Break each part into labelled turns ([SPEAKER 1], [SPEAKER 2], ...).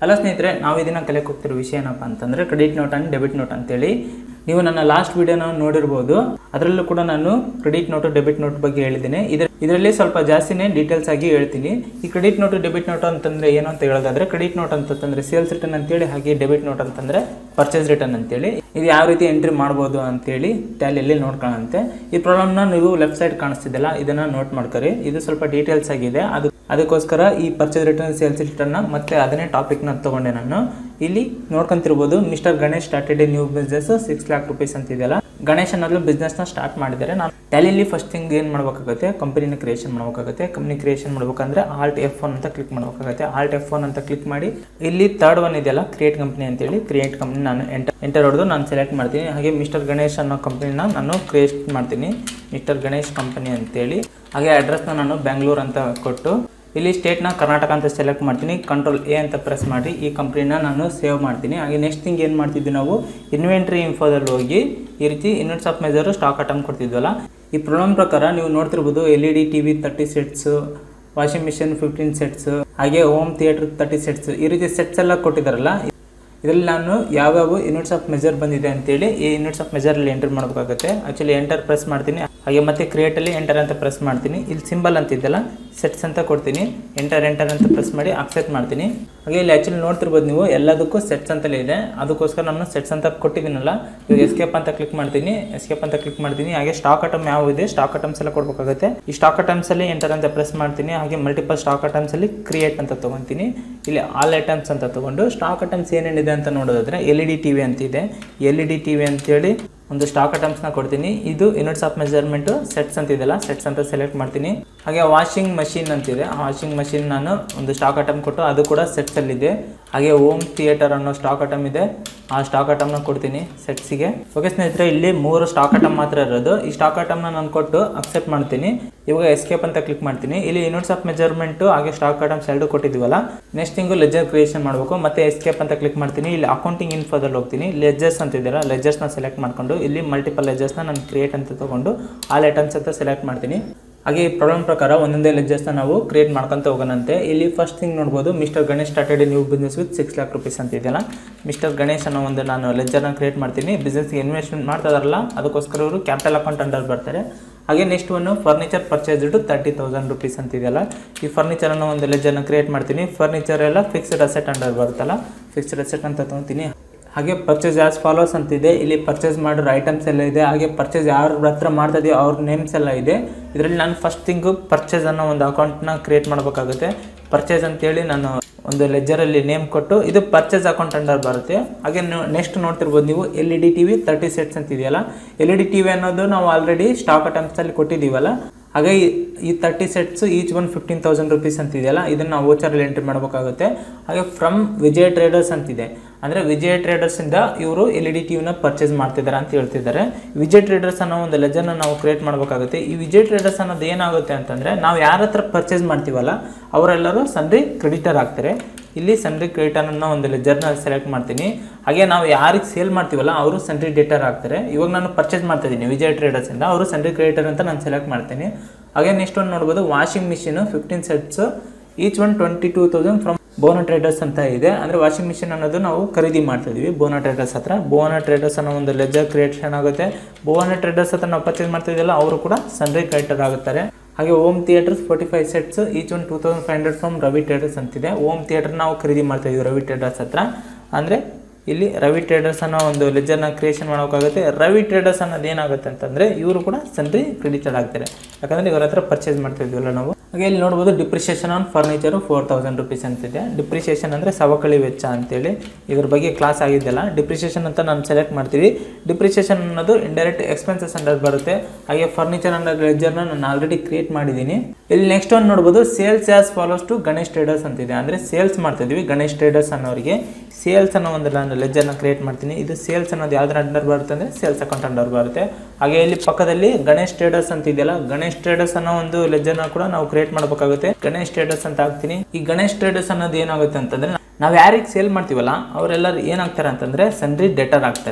[SPEAKER 1] hello ಸ್ನೇಹಿತರೆ ನಾವು ಇದನ್ನ ಕಲಿಯಕ್ಕೆ ಹೋಗ್ತಿರೋ ವಿಷಯ ಏನಪ್ಪ ಅಂತಂದರೆ credit note and debit note ಅಂತೇಳಿ ನೀವು ನನ್ನ ಲಾಸ್ಟ್ ವಿಡಿಯೋನ ನೋಡಿರ್ಬೋದು ಅದರಲ್ಲೂ ಕೂಡ ನಾನು ಕ್ರೆಡಿಟ್ ನೋಟು ಡೆಬಿಟ್ ನೋಟ್ ಬಗ್ಗೆ ಹೇಳಿದ್ದೀನಿ ಇದರ ಇದರಲ್ಲಿ ಸ್ವಲ್ಪ ಜಾಸ್ತಿನೇ ಡೀಟೇಲ್ಸ್ ಆಗಿ ಹೇಳ್ತೀನಿ ಈ ಕ್ರೆಡಿಟ್ ನೋಟು ಡೆಬಿಟ್ ನೋಟ್ ಅಂತಂದರೆ ಏನು ಅಂತ ಹೇಳೋದಾದ್ರೆ ಕ್ರೆಡಿಟ್ ನೋಟ್ ಅಂತಂದರೆ ಸೇಲ್ಸ್ ರಿಟರ್ನ್ ಅಂತೇಳಿ ಹಾಗೆ ಡೆಬಿಟ್ ನೋಟ್ ಅಂತಂದರೆ ಪರ್ಚೇಸ್ ರಿಟರ್ನ್ ಅಂತೇಳಿ ಇದು ಯಾವ ರೀತಿ ಎಂಟ್ರಿ ಮಾಡ್ಬೋದು ಅಂತೇಳಿ ಟ್ಯಾಲಿಯಲ್ಲಿ ನೋಡ್ಕೊಳ್ಳೋಂತೆ ಈ ಪ್ರಾಬ್ಲಮ್ನ ನೀವು ಲೆಫ್ಟ್ ಸೈಡ್ ಕಾಣಿಸ್ತಿದ್ದಲ್ಲ ಇದನ್ನು ನೋಟ್ ಮಾಡ್ಕೊರಿ ಇದು ಸ್ವಲ್ಪ ಡೀಟೇಲ್ಸ್ ಆಗಿದೆ ಅದು ಅದಕ್ಕೋಸ್ಕರ ಈ ಪರ್ಚೇಸ್ ರಿಟರ್ನ್ ಸೇಲ್ಸ್ ರಿಟರ್ನ್ ಮತ್ತೆ ಅದನ್ನೇ ಟಾಪಿಕ್ನ ತಗೊಂಡೆ ನಾನು ಇಲ್ಲಿ ನೋಡ್ಕೊಂತಿರ್ಬೋದು mister Ganesh started a new business six lakh rupees ಅಂತಿದೆಯಲ್ಲ ಗಣೇಶ್ ಅನ್ನೋದು ಬಿಸ್ನೆಸ್ನ ಸ್ಟಾರ್ಟ್ ಮಾಡಿದ್ದಾರೆ ನಾನು ಟ್ಯಾಲಿಲಿ ಫಸ್ಟ್ ಥಿಂಗ್ ಏನು ಮಾಡ್ಬೇಕಾಗುತ್ತೆ ಕಂಪನಿನ ಕ್ರಿಯೇಷನ್ ಮಾಡ್ಬೇಕಾಗುತ್ತೆ ಕಂಪ್ನಿ ಕ್ರಿಯೇಷನ್ ಮಾಡ್ಬೇಕಂದ್ರೆ ಆಲ್ಟ್ ಎಫ್ ಒನ್ ಅಂತ ಕ್ಲಿಕ್ ಮಾಡ್ಬೇಕಾಗುತ್ತೆ ಆಲ್ಟ್ ಎಫ್ ಒನ್ ಅಂತ ಕ್ಲಿಕ್ ಮಾಡಿ ಇಲ್ಲಿ ತರ್ಡ್ ಒನ್ ಇದೆಯಲ್ಲ ಕ್ರಿಯೇಟ್ ಕಂಪ್ನಿ ಅಂತೇಳಿ ಕ್ರಿಯೇಟ್ ಕಂಪ್ನಿ ನಾನು ಎಂಟರ್ ಎಂಟರ್ ಹೊಡೆದು ನಾನು ಸೆಲೆಕ್ಟ್ ಮಾಡ್ತೀನಿ ಹಾಗೆ ಮಿಸ್ಟರ್ ಗಣೇಶ್ ಅನ್ನೋ ಕಂಪ್ನಿನ ನಾನು ಕ್ರಿಯೇಟ್ ಮಾಡ್ತೀನಿ ಮಿಸ್ಟರ್ ಗಣೇಶ್ ಕಂಪನಿ ಅಂತೇಳಿ ಹಾಗೆ ಅಡ್ರೆಸ್ನ ನಾನು ಬೆಂಗಳೂರು ಅಂತ ಕೊಟ್ಟು ಇಲ್ಲಿ ಸ್ಟೇಟ್ನ ಕರ್ನಾಟಕ ಅಂತ ಸೆಲೆಕ್ಟ್ ಮಾಡ್ತೀನಿ ಕಂಟ್ರೋಲ್ ಎ ಅಂತ ಪ್ರೆಸ್ ಮಾಡಿ ಈ ಕಂಪ್ನಿನ ನಾನು ಸೇವ್ ಮಾಡ್ತೀನಿ ಹಾಗೆ ನೆಕ್ಸ್ಟ್ ಥಿಂಗ್ ಏನು ಮಾಡ್ತಿದ್ವಿ ನಾವು ಇನ್ವೆಂಟ್ರಿ ಇನ್ಫೋದಲ್ಲಿ ಹೋಗಿ ಈ ರೀತಿ units of measure stock item ಕೊಡ್ತಿದ್ವಲ್ಲ ಈ ಪ್ರಾಬ್ಲಮ್ ಪ್ರಕಾರ ನೀವು ನೋಡ್ತಿರ್ಬೋದು L E D T V thirty sets washing machine fifteen sets ಹಾಗೆ ಹೋಮ್ ಥಿಯೇಟರ್ ತರ್ಟಿ ಸೆಟ್ಸ್ ಈ ರೀತಿ ಸೆಟ್ಸ್ ಎಲ್ಲ ಕೊಟ್ಟಿದ್ದಾರಲ್ಲ ಇದರಲ್ಲಿ ನಾನು ಯಾವ್ಯಾವ ಯೂನಿಟ್ಸ್ ಆಫ್ ಮೆಜರ್ ಬಂದಿದೆ ಅಂತೇಳಿ ಈ ಯೂನಿಟ್ಸ್ ಆಫ್ ಮೆಜರಲ್ಲಿ ಎಂಟರ್ ಮಾಡಬೇಕಾಗುತ್ತೆ ಆ್ಯಕ್ಚುಲಿ ಎಂಟರ್ ಪ್ರೆಸ್ ಮಾಡ್ತೀನಿ ಹಾಗೆ ಮತ್ತೆ ಕ್ರಿಯೇಟಲ್ಲಿ ಎಂಟರ್ ಅಂತ ಪ್ರೆಸ್ ಮಾಡ್ತೀನಿ ಇಲ್ಲಿ ಸಿಂಬಲ್ ಅಂತಿದ್ದಲ್ಲ ಸೆಟ್ಸ್ ಅಂತ ಕೊಡ್ತೀನಿ ಎಂಟರ್ ಎಂಟರ್ ಅಂತ ಪ್ರೆಸ್ ಮಾಡಿ ಅಕ್ಸೆಪ್ಟ್ ಮಾಡ್ತೀನಿ ಹಾಗೆ ಇಲ್ಲಿ ಆ್ಯಕ್ಚುಲಿ ನೋಡ್ತಿರ್ಬೋದು ನೀವು ಎಲ್ಲದಕ್ಕೂ ಸೆಟ್ಸ್ ಅಂತಲೇ ಇದೆ ಅದಕ್ಕೋಸ್ಕರ ನಾನು ಸೆಟ್ಸ್ ಅಂತ ಕೊಟ್ಟಿದ್ದೀನಲ್ಲ ಇವಾಗ ಎಸ್ಕೇಪ್ ಅಂತ ಕ್ಲಿಕ್ ಮಾಡ್ತೀನಿ ಎಸ್ಕೇಪ್ ಅಂತ ಕ್ಲಿಕ್ ಮಾಡ್ತೀನಿ ಹಾಗೆ ಸ್ಟಾಕ್ ಐಟಮ್ ಯಾವ ಇದೆ ಸ್ಟಾಕ್ ಐಟಮ್ಸ್ ಎಲ್ಲ ಕೊಡಬೇಕಾಗುತ್ತೆ ಈ ಸ್ಟಾಕ್ ಐಟಮ್ಸ್ ಅಲ್ಲಿ ಎಂಟರ್ ಅಂತ ಪ್ರೆಸ್ ಮಾಡ್ತೀನಿ ಹಾಗೆ ಮಲ್ಟಿಪಲ್ ಸ್ಟಾಕ್ ಐಟಮ್ಸ್ ಅಲ್ಲಿ ಕ್ರಿಯೇಟ್ ಅಂತ ತಗೊಂತೀನಿ ಇಲ್ಲಿ ಆಲ್ ಐಟಮ್ಸ್ ಅಂತ ತಗೊಂಡು ಸ್ಟಾಕ್ ಐಟಮ್ಸ್ ಏನೇನಿದೆ ಅಂತ ನೋಡೋದಾದ್ರೆ L E D T V ಅಂತಿದೆ L E D T V ಅಂತೇಳಿ ಒಂದು ಸ್ಟಾಕ್ ಐಟಮ್ಸ್ನ ಕೊಡ್ತೀನಿ ಇದು ಯೂನಿಟ್ಸ್ ಆಫ್ ಮೆಜರ್ಮೆಂಟು ಸೆಟ್ಸ್ ಅಂತಿದೆಲ್ಲ ಸೆಟ್ಸ್ ಅಂತ ಸೆಲೆಕ್ಟ್ ಮಾಡ್ತೀನಿ ಹಾಗೆ ವಾಷಿಂಗ್ ಮಷಿನ್ ಅಂತಿದೆ ಆ ವಾಷಿಂಗ್ ಮಷಿನ್ ನಾನು ಒಂದು ಸ್ಟಾಕ್ ಐಟಮ್ ಕೊಟ್ಟು ಅದು ಕೂಡ ಸೆಟ್ಸಲ್ಲಿದೆ ಹಾಗೆ ಹೋಮ್ ಥಿಯೇಟರ್ ಅನ್ನೋ ಸ್ಟಾಕ್ ಐಟಮ್ ಇದೆ ಆ ಸ್ಟಾಕ್ ಐಟಮ್ನ ಕೊಡ್ತೀನಿ ಸೆಟ್ಸಿಗೆ ಓಕೆ ಸ್ನೇಹಿತರೆ ಇಲ್ಲಿ ಮೂರು ಸ್ಟಾಕ್ ಐಟಮ್ ಮಾತ್ರ ಇರೋದು ಈ ಸ್ಟಾಕ್ ಐಟಮ್ನ ನಾನು ಕೊಟ್ಟು ಅಕ್ಸೆಪ್ಟ್ ಮಾಡ್ತೀನಿ ಇವಾಗ ಎಸ್ಕೇಪ್ ಅಂತ ಕ್ಲಿಕ್ ಮಾಡ್ತೀನಿ ಇಲ್ಲಿ ಯೂನಿಟ್ಸ್ ಆಫ್ ಮೆಜರ್ಮೆಂಟು ಹಾಗೆ ಸ್ಟಾಕ್ ಐಟಮ್ಸ್ ಎರಡು ಕೊಟ್ಟಿದ್ದೀವಲ್ಲ ನೆಕ್ಸ್ಟ್ ತಿಂಗು ಲೆಜರ್ ಕ್ರಿಯೇಷನ್ ಮಾಡಬೇಕು ಮತ್ತೆ ಎಸ್ಕೇಪ್ ಅಂತ ಕ್ಲಿಕ್ ಮಾಡ್ತೀನಿ ಇಲ್ಲಿ ಅಕೌಂಟಿಂಗ್ ಇನ್ಫೋದಲ್ಲಿ ಹೋಗ್ತೀನಿ ಲೆಜರ್ಸ್ ಅಂತಿದ್ದೀರಾ ಲೆಜರ್ಸ್ನ ಸೆಲೆಕ್ಟ್ ಮಾಡ್ಕೊಂಡು ಇಲ್ಲಿ ಮಲ್ಟಿಪಲ್ ಲೆಜರ್ಸ್ನ ನಾನು ಕ್ರಿಯೇಟ್ ಅಂತ ತಗೊಂಡು ಆಲ್ ಐಟಮ್ಸ್ ಅಂತ ಸೆಲೆಕ್ಟ್ ಮಾಡ್ತೀನಿ ಹಾಗೆ ಈ ಪ್ರಾಬ್ಲಮ್ ಪ್ರಕಾರ ಒಂದೊಂದೇ ಲೆಜರ್ಸ್ನ ನಾವು ಕ್ರಿಯೇಟ್ ಮಾಡ್ಕೊಂತ ಹೋಗೋಣಂತೆ ಇಲ್ಲಿ ಫಸ್ಟ್ ಥಿಂಗ್ ನೋಡ್ಬೋದು mister Ganesh started new business with six lakh rupees ಅಂತ ಇದೆಯಲ್ಲ ಮಿಸ್ಟರ್ ಗಣೇಶ್ ಅನ್ನೋ ಒಂದು ನಾನು ಲೆಜರ್ನ ಕ್ರಿಯೇಟ್ ಮಾಡ್ತೀನಿ ಬಿಸ್ನೆಸ್ಗೆ ಇನ್ವೆಸ್ಟ್ಮೆಂಟ್ ಮಾಡ್ತಾ ಇದಾರಲ್ಲ ಅದಕ್ಕೋಸ್ಕರ ಅವರು ಕ್ಯಾಪಿಟಲ್ ಅಕೌಂಟ್ ಅಂಡರ್ ಬರ್ತಾರೆ ಹಾಗೆ ನೆಕ್ಸ್ಟ್ ಒಂದು furniture purchased thirty thousand rupees ಅಂತಿದೆಯಲ್ಲ ಈ ಫರ್ನಿಚರ್ ಅನ್ನೋ ಒಂದು ಲೆಜರ್ನ ಕ್ರಿಯೇಟ್ ಮಾಡ್ತೀನಿ ಫರ್ನಿಚರ್ ಎಲ್ಲ ಫಿಕ್ಸ್ಡ್ ಅಸೆಟ್ ಅಂಡರ್ ಬರುತ್ತಲ್ಲ ಫಿಕ್ಸ್ಡ್ ಅಸೆಟ್ ಅಂತ ತೊಗೊತೀನಿ ಹಾಗೆ ಪರ್ಚೇಸ್ ಆಸ್ ಫಾಲೋಸ್ ಅಂತಿದೆ ಇಲ್ಲಿ ಪರ್ಚೇಸ್ ಮಾಡಿರೋ ಐಟಮ್ಸ್ ಎಲ್ಲ ಇದೆ ಹಾಗೆ ಪರ್ಚೇಸ್ ಯಾರ ಹತ್ರ ಮಾಡ್ತಾ ಇದೆಯೋ ಅವ್ರ ನೇಮ್ಸ್ ಎಲ್ಲ ಇದೆ ಇದರಲ್ಲಿ ನಾನು ಫಸ್ಟ್ ಥಿಂಗು ಪರ್ಚೇಸ್ ಅನ್ನೋ ಒಂದು ಅಕೌಂಟ್ನ ಕ್ರಿಯೇಟ್ ಮಾಡಬೇಕಾಗುತ್ತೆ ಪರ್ಚೇಸ್ ಅಂತೇಳಿ ನಾನು ಒಂದು ಲೆಜರಲ್ಲಿ ನೇಮ್ ಕೊಟ್ಟು ಇದು ಪರ್ಚೇಸ್ ಅಕೌಂಟ್ ಅಂಡರ್ ಬರುತ್ತೆ ಹಾಗೆ ನೆಕ್ಸ್ಟ್ ನೋಡ್ತಿರ್ಬೋದು ನೀವು L E D T V thirty sets ಅಂತ ಇದೆಯಲ್ಲ L E D T V ಅನ್ನೋದು ನಾವು ಆಲ್ರೆಡಿ ಸ್ಟಾಕ್ ಐಟಮ್ಸಲ್ಲಿ ಕೊಟ್ಟಿದ್ದೀವಲ್ಲ ಹಾಗೆ ಈ- ಈ thirty sets each one fifteen thousand rupees ಅಂತಿದೆಯಲ್ಲ ಇದನ್ನು ನಾವು ವೋಚರಲ್ಲಿ ಎಂಟ್ರಿ ಮಾಡಬೇಕಾಗುತ್ತೆ ಹಾಗೆ ಫ್ರಮ್ ವಿಜಯ್ ಟ್ರೇಡರ್ಸ್ ಅಂತಿದೆ ಅಂದರೆ ವಿಜಯ್ ಟ್ರೇಡರ್ಸಿಂದ ಇವರು ಎಲ್ ಇ ಡಿ ಟಿ ವಿನ ಪರ್ಚೇಸ್ ಮಾಡ್ತಿದ್ದಾರೆ ಅಂತ ಹೇಳ್ತಿದ್ದಾರೆ ವಿಜಯ್ ಟ್ರೇಡರ್ಸ್ ಅನ್ನೋ ಒಂದು ಲೆಜರ್ನ ನಾವು ಕ್ರಿಯೇಟ್ ಮಾಡಬೇಕಾಗುತ್ತೆ ಈ ವಿಜಯ್ ಟ್ರೇಡರ್ಸ್ ಅನ್ನೋದು ಏನಾಗುತ್ತೆ ಅಂತಂದರೆ ನಾವು ಯಾರ ಹತ್ರ ಪರ್ಚೇಸ್ ಮಾಡ್ತೀವಲ್ಲ ಅವರೆಲ್ಲರೂ ಸನ್ರಿ ಕ್ರೆಡಿಟರ್ ಆಗ್ತಾರೆ ಇಲ್ಲಿ ಸನ್ರಿ ಕ್ರೆಡಿಟರ್ ಅನ್ನೋ ಒಂದು ಲೆಜರ್ನ ಸೆಲೆಕ್ಟ್ ಮಾಡ್ತೀನಿ ಹಾಗೆ ನಾವು ಯಾರಿಗೆ ಸೇಲ್ ಮಾಡ್ತೀವಲ್ಲ ಅವರು ಸನ್ರಿ ಡೇಟರ್ ಆಗ್ತಾರೆ ಇವಾಗ ನಾನು ಪರ್ಚೇಸ್ ಮಾಡ್ತಾ ಇದ್ದೀನಿ ವಿಜಯ್ ಟ್ರೇಡರ್ಸಿಂದ ಅವರು ಸನ್ರಿ ಕ್ರೆಡಿಟರ್ ಅಂತ ನಾನು ಸೆಲೆಕ್ಟ್ ಮಾಡ್ತೀನಿ ಹಾಗೆ ನೆಕ್ಸ್ಟ್ ಒಂದು ನೋಡ್ಬೋದು washing machine fifteen sets each one twenty two thousand from Bona traders ಅಂತ ಇದೆ ಅಂದರೆ ವಾಷಿಂಗ್ ಮಿಷಿನ್ ಅನ್ನೋದು ನಾವು ಖರೀದಿ ಮಾಡ್ತಾ ಇದೀವಿ ಬೋನಾ ಟ್ರೇಡರ್ಸ್ ಹತ್ರ ಬೋನಾ ಟ್ರೇಡರ್ಸ್ ಅನ್ನೋ ಒಂದು ಲೆಜರ್ ಕ್ರಿಯೇಷನ್ ಆಗುತ್ತೆ ಬೋನಾ ಟ್ರೇಡರ್ಸ್ ಹತ್ರ ನಾವು ಪರ್ಚೇಸ್ ಮಾಡ್ತಾ ಇದೆಯಲ್ಲ ಅವರು ಕೂಡ ಸನ್ರಿ ಕ್ರೆಡಿಟರ್ ಆಗುತ್ತಾರೆ ಹಾಗೆ home theatres forty five sets each one two thousand five hundred from Ravi traders ಅಂತಿದೆ ಓಮ್ ಥಿಯೇಟರ್ ನಾವು ಖರೀದಿ ಮಾಡ್ತಾ ಇದೀವಿ ರವಿ ಟ್ರೇಡರ್ಸ್ ಹತ್ರ ಅಂದರೆ ಇಲ್ಲಿ ರವಿ ಟ್ರೇಡರ್ಸ್ ಅನ್ನೋ ಒಂದು ಲೆಜರ್ನ ಕ್ರಿಯೇಷನ್ ಮಾಡೋಕ್ಕಾಗುತ್ತೆ ರವಿ ಟ್ರೇಡರ್ಸ್ ಅನ್ನೋದು ಏನಾಗುತ್ತೆ ಅಂತಂದರೆ ಇವರು ಕೂಡ ಸನ್ರಿ ಕ್ರೆಡಿಟೆಡ್ ಆಗ್ತಾರೆ ಯಾಕಂದರೆ ಇವ್ರ ಹತ್ರ ಪರ್ಚೇಸ್ ಮಾಡ್ತಾ ಇದೀವಲ್ಲ ನಾವು ಹಾಗೆ ಇಲ್ಲಿ ನೋಡ್ಬೋದು depreciation on furniture four thousand rupees ಅಂತಿದೆ ಡಿಪ್ರಿಷಿಯೇಷನ್ ಅಂದರೆ ಸವಕಳಿ ವೆಚ್ಚ ಅಂತೇಳಿ ಇದ್ರ ಬಗ್ಗೆ ಕ್ಲಾಸ್ ಆಗಿದ್ದೆಲ್ಲ ಡಿಪ್ರಿಷಿಯೇಷನ್ ಅಂತ ನಾನು ಸೆಲೆಕ್ಟ್ ಮಾಡ್ತೀವಿ ಡಿಪ್ರಿಷಿಯೇಷನ್ ಅನ್ನೋದು ಇಂಡೈರೆಕ್ಟ್ ಎಕ್ಸ್ಪೆನ್ಸಸ್ ಅಂಡರ್ ಬರುತ್ತೆ ಹಾಗೆ ಫರ್ನಿಚರ್ ಅಂಡರ್ ಲೆಜರ್ನ ನಾನು ಆಲ್ರೆಡಿ ಕ್ರಿಯೇಟ್ ಮಾಡಿದ್ದೀನಿ ಇಲ್ಲಿ ನೆಕ್ಸ್ಟ್ ಒಂದು ನೋಡ್ಬೋದು sales as follows to Ganesh traders ಅಂತಿದೆ ಅಂದರೆ ಸೇಲ್ಸ್ ಮಾಡ್ತಾ ಇದೀವಿ ಗಣೇಶ್ ಟ್ರೇಡರ್ಸ್ ಅನ್ನೋರಿಗೆ ಸೇಲ್ಸ್ ಅನ್ನೋ ಒಂದು ನಾನು ಲೆಜರ್ನ ಕ್ರಿಯೇಟ್ ಮಾಡ್ತೀನಿ ಇದು ಸೇಲ್ಸ್ ಅನ್ನೋದು ಯಾವ್ದ್ರ ಅಂಡರ್ ಬರುತ್ತೆ ಅಂದರೆ ಸೇಲ್ಸ್ ಅಕೌಂಟ್ ಅಂಡರ್ ಬರುತ್ತೆ ಹಾಗೆ ಇಲ್ಲಿ ಪಕ್ಕದಲ್ಲಿ ಗಣೇಶ್ ಟ್ರೇಡರ್ಸ್ ಅಂತ ಇದೆಯಲ್ಲ ಗಣೇಶ್ ಟ್ರೇಡರ್ಸ್ ಅನ್ನೋ ಒಂದು ಲೆಜರ್ನ ಕೂಡ ನಾವು ಕ್ರಿಯೇಟ್ ಮಾಡಬೇಕಾಗುತ್ತೆ ಗಣೇಶ್ ಟ್ರೇಡರ್ಸ್ ಅಂತ ಹಾಕ್ತೀನಿ ಈ ಗಣೇಶ್ ಟ್ರೇಡರ್ಸ್ ಅನ್ನೋದು ಏನಾಗುತ್ತೆ ಅಂತಂದ್ರೆ ನಾವು ಯಾರಿಗೆ ಸೇಲ್ ಮಾಡ್ತೀವಲ್ಲ ಅವರೆಲ್ಲರೂ ಏನಾಗ್ತಾರೆ ಅಂತಂದ್ರೆ ಸನ್ರಿ ಡೆಟರ್ ಆಗ್ತಾರೆ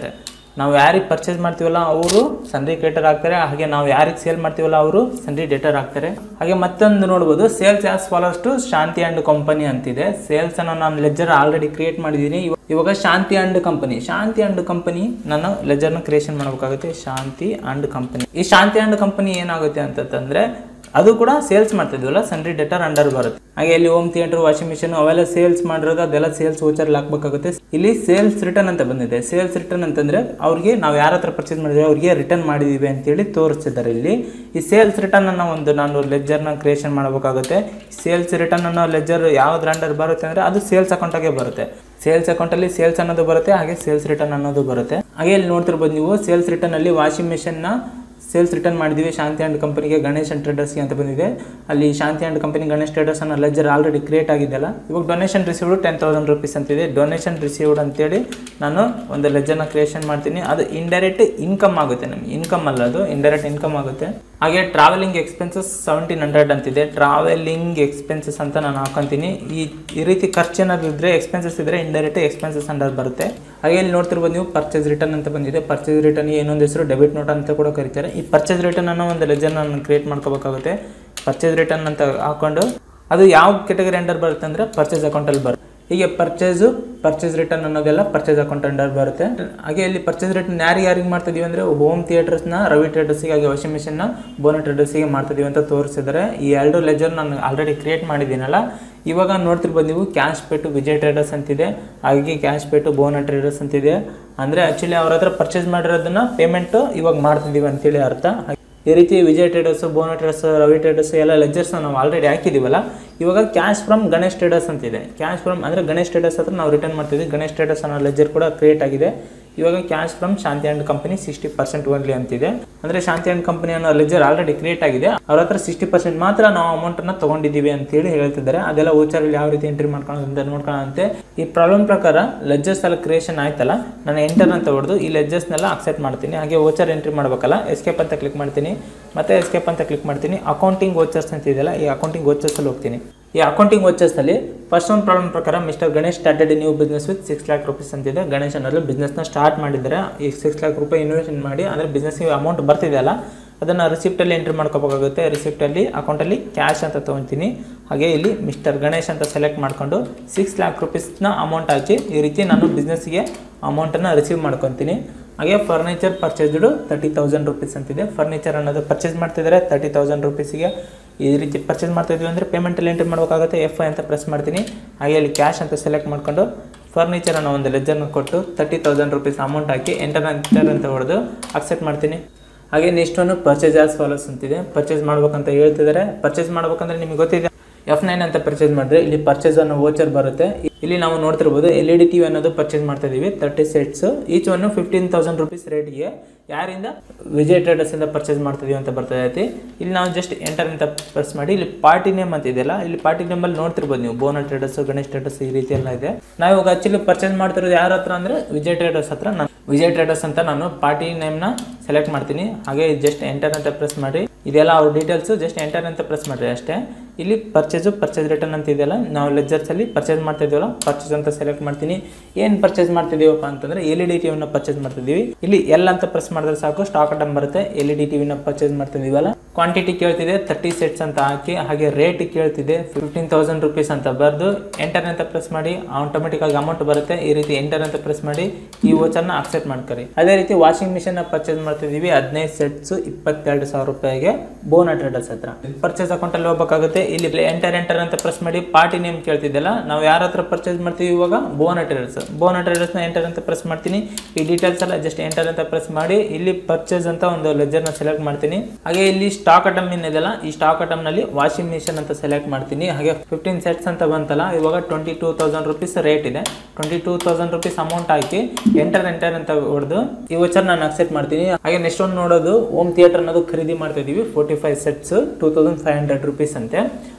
[SPEAKER 1] ನಾವು ಯಾರಿಗೆ ಪರ್ಚೇಸ್ ಮಾಡ್ತೀವಲ್ಲ ಅವರು ಸನ್ರಿ ಕ್ರಿಯೇಟರ್ ಆಗ್ತಾರೆ ಹಾಗೆ ನಾವು ಯಾರಿಗೆ ಸೇಲ್ ಮಾಡ್ತೀವಲ್ಲ ಅವರು ಸನ್ರಿ ಡೇಟರ್ ಆಗ್ತಾರೆ ಹಾಗೆ ಮತ್ತೊಂದು ನೋಡ್ಬೋದು sales as follows to Shanti and company ಅಂತಿದೆ ಸೇಲ್ಸ್ ಅನ್ನು ನಾನು ಲೆಜರ್ ಆಲ್ರೆಡಿ ಕ್ರಿಯೇಟ್ ಮಾಡಿದ್ದೀನಿ ಇವ- ಇವಾಗ Shanti and company Shanti and company ನಾನು ಲೆಜರ್ನ ಕ್ರಿಯೇಷನ್ ಮಾಡಬೇಕಾಗುತ್ತೆ ಶಾಂತಿ ಅಂಡ್ ಕಂಪನಿ ಈ ಶಾಂತಿ ಅಂಡ್ ಕಂಪನಿ ಏನಾಗುತ್ತೆ ಅಂತಂದ್ರೆ ಅದು ಕೂಡ ಸೇಲ್ಸ್ ಮಾಡ್ತಿದ್ವಲ್ಲ ಸನ್ರಿ ಡೇಟರ್ ಅಂಡರ್ ಬರುತ್ತೆ ಹಾಗೆ ಇಲ್ಲಿ ಹೋಮ್ ಥಿಯೇಟರ್ ವಾಷಿಂಗ್ ಮಿಷಿನ್ ಅವೆಲ್ಲ ಸೇಲ್ಸ್ ಮಾಡಿರೋದು ಅದೆಲ್ಲ ಸೇಲ್ಸ್ ವೋಚರ್ ಹಾಕ್ಬೇಕಾಗುತ್ತೆ ಇಲ್ಲಿ ಸೇಲ್ಸ್ ರಿಟರ್ನ್ ಅಂತ ಬಂದಿದೆ ಸೇಲ್ಸ್ ರಿಟರ್ನ್ ಅಂತಂದ್ರೆ ಅವ್ರಿಗೆ ನಾವು ಯಾರ ಹತ್ರ ಪರ್ಚೇಸ್ ಮಾಡಿದ್ರೆ ಅವ್ರಿಗೆ ರಿಟರ್ನ್ ಮಾಡಿದೀವಿ ಅಂತೇಳಿ ತೋರಿಸ್ತಿದ್ದಾರೆ ಇಲ್ಲಿ ಈ ಸೇಲ್ಸ್ ರಿಟರ್ನ್ ಅನ್ನೋ ಒಂದು ನಾನು ಲೆಜರ್ನ ಕ್ರಿಯೇಷನ್ ಮಾಡಬೇಕಾಗುತ್ತೆ ಸೇಲ್ಸ್ ರಿಟರ್ನ್ ಅನ್ನೋ ಲೆಜರ್ ಯಾವ್ದು ಅಂಡರ್ ಬರುತ್ತೆ ಅಂದ್ರೆ ಅದು ಸೇಲ್ಸ್ ಅಕೌಂಟಾಗೆ ಬರುತ್ತೆ ಸೇಲ್ಸ್ ಅಕೌಂಟಲ್ಲಿ ಸೇಲ್ಸ್ ಅನ್ನೋದು ಬರುತ್ತೆ ಹಾಗೆ ಸೇಲ್ಸ್ ರಿಟರ್ನ್ ಅನ್ನೋದು ಬರುತ್ತೆ ಹಾಗೆ ಇಲ್ಲಿ ನೋಡ್ತಿರ್ಬೋದು ನೀವು ಸೇಲ್ಸ್ ರಿಟರ್ನ್ ಅಲ್ಲಿ ವಾಷಿಂಗ್ ಮಿಷನ್ನ ಸೇಲ್ಸ್ ರಿಟರ್ನ್ ಮಾಡಿದ್ದೀವಿ ಶಾಂತಿ ಆ್ಯಂಡ್ ಕಂಪನಿಗೆ ಗಣೇಶ್ ಅಂಡ್ ಟ್ರೇಡರ್ಸ್ಗೆ ಅಂತ ಬಂದಿದೆ ಅಲ್ಲಿ Shanti and company Ganesh traders ಅನ್ನೋ ಲೆಜರ್ ಆಲ್ರೆಡಿ ಕ್ರಿಯೇಟ್ ಆಗಿದೆಯಲ್ಲ ಇವಾಗ donation received ten thousand rupees ಅಂತಿದೆ ಡೊನೇಷನ್ ರಿಸೀವ್ಡ್ ಅಂತೇಳಿ ನಾನು ಒಂದು ಲೆಜರ್ನ ಕ್ರಿಯೇಷನ್ ಮಾಡ್ತೀನಿ ಅದು ಇಂಡೈರೆಕ್ಟ್ ಇನ್ಕಮ್ ಆಗುತ್ತೆ ನಮಗೆ ಇನ್ಕಮ್ ಅಲ್ಲ ಅದು ಇಂಡೈರೆಕ್ಟ್ ಇನ್ಕಮ್ ಆಗುತ್ತೆ ಹಾಗೆ ಟ್ರಾವೆಲಿಂಗ್ ಎಕ್ಸ್ಪೆನ್ಸಸ್ ಸೆವೆಂಟೀನ್ ಹಂಡ್ರೆಡ್ ಅಂತಿದೆ ಟ್ರಾವೆಲಿಂಗ್ ಎಕ್ಸ್ಪೆನ್ಸಸ್ ಅಂತ ನಾನು ಹಾಕೊಂತೀನಿ ಈ ಈ ರೀತಿ ಖರ್ಚು ಏನಾದ್ರು ಇದ್ರೆ ಎಕ್ಸ್ಪೆನ್ಸಸ್ ಇದ್ರೆ ಇಂಡೈರೆಕ್ಟ್ ಎಕ್ಸ್ಪೆನ್ಸಸ್ ಅಂಡರ್ ಬರುತ್ತೆ ಹಾಗೆ ಇಲ್ಲಿ ನೋಡ್ತಿರ್ಬೋದು ನೀವು ಪರ್ಚೇಸ್ ರಿಟರ್ನ್ ಅಂತ ಬಂದಿದೆ ಪರ್ಚೇಸ್ ರಿಟರ್ನ್ ಇನ್ನೊಂದು ಹೆಸರು ಡೆಬಿಟ್ ನೋಟ್ ಅಂತ ಕೂಡ ಕರೀತಾರೆ ಈ ಪರ್ಚೇಸ್ ರಿಟರ್ನ್ ಅನ್ನೋ ಒಂದು ಲೆಜರ್ ನಾನು ಕ್ರಿಯೇಟ್ ಮಾಡ್ಕೋಬೇಕಾಗುತ್ತೆ ಪರ್ಚೇಸ್ ರಿಟರ್ನ್ ಅಂತ ಹಾಕೊಂಡು ಅದು ಯಾವ ಕೆಟಗರಿ ಅಂಡರ್ ಬರುತ್ತೆ ಅಂದರೆ ಪರ್ಚೇಸ್ ಅಕೌಂಟಲ್ಲಿ ಬರುತ್ತೆ ಹೀಗೆ ಪರ್ಚೇಸು ಪರ್ಚೇಸ್ ರಿಟರ್ನ್ ಅನ್ನೋದೆಲ್ಲ ಪರ್ಚೇಸ್ ಅಕೌಂಟ್ ಅಂಡರ್ ಬರುತ್ತೆ ಹಾಗೆ ಇಲ್ಲಿ ಪರ್ಚೇಸ್ ರಿಟರ್ನ್ ಯಾರಿಗೆ ಯಾರಿಗೆ ಮಾಡ್ತಿದೀವಿ ಅಂದರೆ ಹೋಮ್ ಥಿಯೇಟರ್ಸ್ನ ರವಿ ಟ್ರೇಡರ್ಸಿಗೆ ಹಾಗೆ ವಾಷಿಂಗ್ ಮಿಷನ್ನ ಬೋನ ಟ್ರೇಡರ್ಸಿಗೆ ಮಾಡ್ತಿದೀವಿ ಅಂತ ತೋರಿಸಿದ್ದಾರೆ ಈ ಎರಡು ಲೆಜರ್ ನಾನು ಆಲ್ರೆಡಿ ಕ್ರಿಯೇಟ್ ಮಾಡಿದ್ದೀನಲ್ಲ ಇವಾಗ ನೋಡ್ತಿರ್ಬೋದು ನೀವು ಕ್ಯಾಶ್ ಪೇಟು ವಿಜಯ್ ಟ್ರೇಡರ್ಸ್ ಅಂತಿದೆ ಹಾಗೆ ಕ್ಯಾಶ್ ಪೇಟು ಬೋನ ಟ್ರೇಡರ್ಸ್ ಅಂತಿದೆ ಅಂದರೆ ಆ್ಯಕ್ಚುಲಿ ಅವ್ರ ಹತ್ರ ಪರ್ಚೇಸ್ ಮಾಡಿರೋದನ್ನ ಪೇಮೆಂಟು ಇವಾಗ ಮಾಡ್ತಿದ್ದೀವಿ ಅಂತೇಳಿ ಅರ್ಥ ಈ ರೀತಿ Vijay traders ಬೋನ traders Ravi traders ಎಲ್ಲ ಲೆಜರ್ಸ್ನ ನಾವು ಆಲ್ರೆಡಿ ಹಾಕಿದ್ದೀವಲ್ಲ ಇವಾಗ ಕ್ಯಾಶ್ ಫ್ರಮ್ ಗಣೇಶ್ ಟ್ರೇಡರ್ಸ್ ಅಂತಿದೆ ಕ್ಯಾಶ್ ಫ್ರಮ್ ಅಂದರೆ ಗಣೇಶ್ ಟ್ರೇಡರ್ಸ್ ಹತ್ರ ನಾವು ರಿಟರ್ನ್ ಮಾಡ್ತಿದ್ವಿ ಗಣೇಶ್ ಟ್ರೇಡರ್ಸ್ ಅನ್ನೋ ಲೆಜರ್ ಕೂಡ ಕ್ರಿಯೇಟ್ ಆಗಿದೆ ಇವಾಗ cash from Shanti and company sixty percent only ಅಂತಿದೆ ಅಂದರೆ ಶಾಂತಿ ಆ್ಯಂಡ್ ಕಂಪನಿ ಅನ್ನೋ ಲೆಜರ್ ಆಲ್ರೆಡಿ ಕ್ರಿಯೇಟ್ ಆಗಿದೆ ಅವ್ರ ಹತ್ರ ಸಿಕ್ಸ್ಟಿ ಪರ್ಸೆಂಟ್ ಮಾತ್ರ ನಾವು ಅಮೌಂಟನ್ನು ತೊಗೊಂಡಿದ್ದೀವಿ ಅಂತೇಳಿ ಹೇಳ್ತಿದ್ದಾರೆ ಅದೆಲ್ಲ ಓಚರಲ್ಲಿ ಯಾವ ರೀತಿ ಎಂಟ್ರಿ ಮಾಡ್ಕೊಳ್ಳೋದು ಅಂತ ನೋಡ್ಕೊಳ್ಳೋಂತೆ ಈ ಪ್ರಾಬ್ಲಮ್ ಪ್ರಕಾರ ಲೆಜರ್ಸ್ ಎಲ್ಲ ಕ್ರಿಯೇಷನ್ ಆಯ್ತಲ್ಲ ನಾನು ಎಂಟರ್ ಅಂತ ಹೊಡೆದು ಈ ಲೆಜರ್ಸ್ನೆಲ್ಲ ಅಕ್ಸೆಪ್ಟ್ ಮಾಡ್ತೀನಿ ಹಾಗೆ ಓಚರ್ ಎಂಟ್ರಿ ಮಾಡಬೇಕಲ್ಲ ಎಸ್ಕೇಪ್ ಅಂತ ಕ್ಲಿಕ್ ಮಾಡ್ತೀನಿ ಮತ್ತೆ ಎಸ್ಕೇಪ್ ಅಂತ ಕ್ಲಿಕ್ ಮಾಡ್ತೀನಿ ಅಕೌಂಟಿಂಗ್ ವೋಚರ್ಸ್ ಅಂತ ಇದೆಯಲ್ಲ ಈ ಅಕೌಂಟಿಂಗ್ ವೋಚರ್ಸಲ್ಲಿ ಹೋಗ್ತೀನಿ ಈ ಅಕೌಂಟಿಂಗ್ ವೋಚರ್ಸಲ್ಲಿ ಫಸ್ಟ್ ಒಂದು ಪ್ರಾಬ್ಲಮ್ ಪ್ರಕಾರ mister Ganesh started new business with six lakh rupees ಅಂತಿದೆ ಗಣೇಶ್ ಅನ್ನೋದು ಬಿಸ್ನೆಸ್ನ ಸ್ಟಾರ್ಟ್ ಮಾಡಿದ್ದಾರೆ ಈ ಸಿಕ್ಸ್ ಲ್ಯಾಕ್ ರೂಪಾಯಿ ಇನ್ವೆಸ್ಟ್ ಮಾಡಿ ಅಂದರೆ ಬಿಸ್ನೆಸ್ಗೆ ಅಮೌಂಟ್ ಬರ್ತಿದೆಯಲ್ಲ ಅದನ್ನು ರಿಸಿಪ್ಟಲ್ಲಿ ಎಂಟ್ರಿ ಮಾಡ್ಕೋಬೇಕಾಗುತ್ತೆ ರಿಸಿಪ್ಟಲ್ಲಿ ಅಕೌಂಟಲ್ಲಿ ಕ್ಯಾಶ್ ಅಂತ ತೊಗೊತೀನಿ ಹಾಗೆ ಇಲ್ಲಿ ಮಿಸ್ಟರ್ ಗಣೇಶ್ ಅಂತ ಸೆಲೆಕ್ಟ್ ಮಾಡಿಕೊಂಡು ಸಿಕ್ಸ್ ಲ್ಯಾಕ್ ರುಪೀಸ್ನ ಅಮೌಂಟ್ ಹಾಕಿ ಈ ರೀತಿ ನಾನು ಬಿಸ್ನೆಸ್ಗೆ ಅಮೌಂಟನ್ನು ರಿಸೀವ್ ಮಾಡ್ಕೊತೀನಿ ಹಾಗೆ furniture purchased thirty thousand rupees ಅಂತಿದೆ ಫರ್ನಿಚರ್ ಅನ್ನೋದು ಪರ್ಚೇಸ್ ಮಾಡ್ತಿದ್ದಾರೆ ತರ್ಟಿ ತೌಸಂಡ್ ರುಪೀಸಿಗೆ ಈ ರೀತಿ ಪರ್ಚೇಸ್ ಮಾಡ್ತಾ ಇದ್ವಿ ಅಂದರೆ ಪೇಮೆಂಟಲ್ಲಿ ಎಂಟ್ರಿ ಮಾಡಬೇಕಾಗುತ್ತೆ ಎಫ್ ಐ ಅಂತ ಪ್ರೆಸ್ ಮಾಡ್ತೀನಿ ಹಾಗೆ ಇಲ್ಲಿ ಕ್ಯಾಶ್ ಅಂತ ಸೆಲೆಕ್ಟ್ ಮಾಡ್ಕೊಂಡು ಫರ್ನಿಚರ್ ಅನ್ನೋ ಒಂದು ಲೆಜರ್ನ ಕೊಟ್ಟು ತರ್ಟಿ ತೌಸಂಡ್ ರುಪೀಸ್ ಅಮೌಂಟ್ ಹಾಕಿ ಎಂಟರ್ ಎಂಟರ್ ಅಂತ ಹೊಡೆದು ಅಕ್ಸೆಪ್ಟ್ ಮಾಡ್ತೀನಿ ಹಾಗೆ ನೆಕ್ಸ್ಟ್ ಒಂದು ಪರ್ಚೇಸ್ ಆಸ್ ಫಾಲೋಸ್ ಅಂತಿದೆ ಪರ್ಚೇಸ್ ಮಾಡ್ಬೇಕಂತ ಹೇಳ್ತಿದ್ದಾರೆ ಪರ್ಚೇಸ್ ಮಾಡ್ಬೇಕಂದ್ರೆ ನಿಮಗೆ ಗೊತ್ತಿದೆ ಎಫ್ ನೈನ್ ಅಂತ ಪರ್ಚೇಸ್ ಮಾಡಿದ್ರೆ ಇಲ್ಲಿ ಪರ್ಚೇಸ್ ಅನ್ನೋ ವೋಚರ್ ಬರುತ್ತೆ ಇಲ್ಲಿ ನಾವು ನೋಡ್ತಿರ್ಬೋದು L E D T V ಅನ್ನೋದು ಪರ್ಚೇಸ್ ಮಾಡ್ತಾ ಇದೀವಿ thirty sets each one fifteen thousand rupees ರೇಟ್ಗೆ ಯಾರಿಂದ ವಿಜಯ್ ಟ್ರೇಡರ್ಸ್ ಇಂದ ಪರ್ಚೇಸ್ ಮಾಡ್ತಿದೀವಿ ಅಂತ ಬರ್ತಾ ಐತಿ ಇಲ್ಲಿ ನಾವು ಜಸ್ಟ್ ಎಂಟರ್ ಅಂತ ಪ್ರೆಸ್ ಮಾಡಿ ಇಲ್ಲಿ ಪಾರ್ಟಿ ನೇಮ್ ಅಂತ ಇದೆಯಲ್ಲ ಇಲ್ಲಿ ಪಾರ್ಟಿ ನೇಮ್ ಅಲ್ಲಿ ನೋಡ್ತಿರ್ಬೋದು ನೀವು ಬೋನಲ್ ಟ್ರೇಡರ್ಸ್ ಗಣೇಶ್ ಟ್ರೇಡರ್ಸ್ ಈ ರೀತಿ ಎಲ್ಲ ಇದೆ ನಾವು ಇವಾಗ ಆಕ್ಚುಲಿ ಪರ್ಚೇಸ್ ಮಾಡ್ತಿರೋದು ಯಾರ ಹತ್ರ ಅಂದ್ರೆ ವಿಜಯ್ ಟ್ರೇಡರ್ಸ್ ಹತ್ರ ನಾನು ವಿಜಯ್ ಟ್ರೇಡರ್ಸ್ ಅಂತ ನಾನು ಪಾರ್ಟಿ ನೇಮ್ನ ಸೆಲೆಕ್ಟ್ ಮಾಡ್ತೀನಿ ಹಾಗೆ ಜಸ್ಟ್ ಎಂಟರ್ ಅಂತ ಪ್ರೆಸ್ ಮಾಡಿ ಇದೆಲ್ಲ ಅವ್ರ ಡೀಟೇಲ್ಸ್ ಜಸ್ಟ್ ಎಂಟರ್ ಅಂತ ಪ್ರೆಸ್ ಮಾಡ್ರಿ ಅಷ್ಟೇ ಇಲ್ಲಿ ಪರ್ಚೇಸು ಪರ್ಚೇಸ್ ರಿಟರ್ನ್ ಅಂತ ಇದೆಯಲ್ಲ ನಾವು ಲೆಜರ್ಸ್ ಅಲ್ಲಿ ಪರ್ಚೇಸ್ ಮಾಡ್ತಾ ಇದೀವಲ್ಲ ಪರ್ಚೇಸ್ ಅಂತ ಸೆಲೆಕ್ಟ್ ಮಾಡ್ತೀನಿ ಏನು ಪರ್ಚೇಸ್ ಮಾಡ್ತಿದೀವಪ್ಪ ಅಂತಂದ್ರೆ ಎಲ್ ಇ ಡಿ ಟಿವಿನ ಪರ್ಚೇಸ್ ಮಾಡ್ತಿದೀವಿ ಇಲ್ಲಿ ಎಲ್ ಅಂತ ಪ್ರೆಸ್ ಮಾಡಿದ್ರೆ ಸಾಕು ಸ್ಟಾಕ್ ಐಟಮ್ ಬರುತ್ತೆ ಎಲ್ ಇ ಡಿ ಟಿವಿನ ಪರ್ಚೇಸ್ ಮಾಡ್ತಿದೀವಲ್ಲ ಕ್ವಾಂಟಿಟಿ ಕೇಳ್ತಿದೆ ತರ್ಟಿ ಸೆಟ್ಸ್ ಅಂತ ಹಾಕಿ ಹಾಗೆ ರೇಟ್ ಕೇಳ್ತಿದೆ ಫಿಫ್ಟೀನ್ ತೌಸಂಡ್ ರುಪೀಸ್ ಅಂತ ಬರೆದು ಎಂಟರ್ ಅಂತ ಪ್ರೆಸ್ ಮಾಡಿ ಆಟೋಮೆಟಿಕ್ ಆಗಿ ಅಮೌಂಟ್ ಬರುತ್ತೆ ಈ ರೀತಿ ಎಂಟರ್ ಅಂತ ಪ್ರೆಸ್ ಮಾಡಿ ಈ ವೋಚರ್ನ ಅಕ್ಸೆಪ್ಟ್ ಮಾಡ್ಕೊರಿ ಅದೇ ರೀತಿ ವಾಷಿಂಗ್ ಮಿಷನ್ ಪರ್ಚೇಸ್ ಮಾಡ್ತಿದೀವಿ ಹದಿನೈದು ಸೆಟ್ಸ್ ಇಪ್ಪತ್ತೆರಡು ಸಾವಿರ ರೂಪಾಯಿಗೆ ಬೋನಾ ಟ್ರೇಡರ್ಸ್ ಹತ್ರ ಪರ್ಚೇಸ್ ಅಕೌಂಟ್ ಅಲ್ಲಿ ಹೋಗ್ಬೇಕಾಗುತ್ತೆ ಇಲ್ಲಿ ಎಂಟರ್ ಎಂಟರ್ ಅಂತ ಪ್ರೆಸ್ ಮಾಡಿ ಪಾರ್ಟಿ ನೇಮ್ ಕೇಳ್ತಿದ್ದಲ್ಲ ನಾವು ಯಾರ ಹತ್ರ ಪರ್ಚೇಸ್ ಮಾಡ್ತೀವಿ ಇವಾಗ ಬೋನಾ ಟ್ರೇಡರ್ಸ್ ಬೋನಾ ಟ್ರೇಡರ್ಸ್ ನ ಎಂಟರ್ ಅಂತ ಪ್ರೆಸ್ ಮಾಡ್ತೀನಿ ಈ ಡೀಟೇಲ್ಸ್ ಎಲ್ಲ ಜಸ್ಟ್ ಎಂಟರ್ ಅಂತ ಪ್ರೆಸ್ ಮಾಡಿ ಇಲ್ಲಿ ಪರ್ಚೇಸ್ ಅಂತ ಒಂದು ಲೆಜರ್ ನ ಸೆಲೆಕ್ಟ್ ಮಾಡ್ತೀನಿ ಹಾಗೆ ಇಲ್ಲಿ ಸ್ಟಾಕ್ ಐಟಮ್ ಏನಿದೆಲ್ಲ ಈ ಸ್ಟಾಕ್ ಐಟಮ್ ನಲ್ಲಿ ವಾಷಿಂಗ್ ಮಿಷನ್ ಅಂತ ಸೆಲೆಕ್ಟ್ ಮಾಡ್ತೀನಿ ಹಾಗೆ ಫಿಫ್ಟೀನ್ ಸೆಟ್ಸ್ ಅಂತ ಬಂತಲ್ಲ ಇವಾಗ twenty two thousand rupees rate ಇದೆ twenty two thousand rupees amount ಹಾಕಿ ಎಂಟರ್ ಎಂಟರ್ ಅಂತ ಹೊಡೆದು ಈ ವಚರ್ ನಾನು ಅಕ್ಸೆಪ್ಟ್ ಮಾಡ್ತೀನಿ ಹಾಗೆ ನೆಕ್ಸ್ಟ್ ಒಂದು ನೋಡೋದು ಹೋಮ್ ಥಿಯೇಟರ್ ಅನ್ನೋದು ಖರೀದಿ ಮಾಡ್ತಾ ಇದೀವಿ forty five sets two thousand five hundred rupees ಅಂತೆ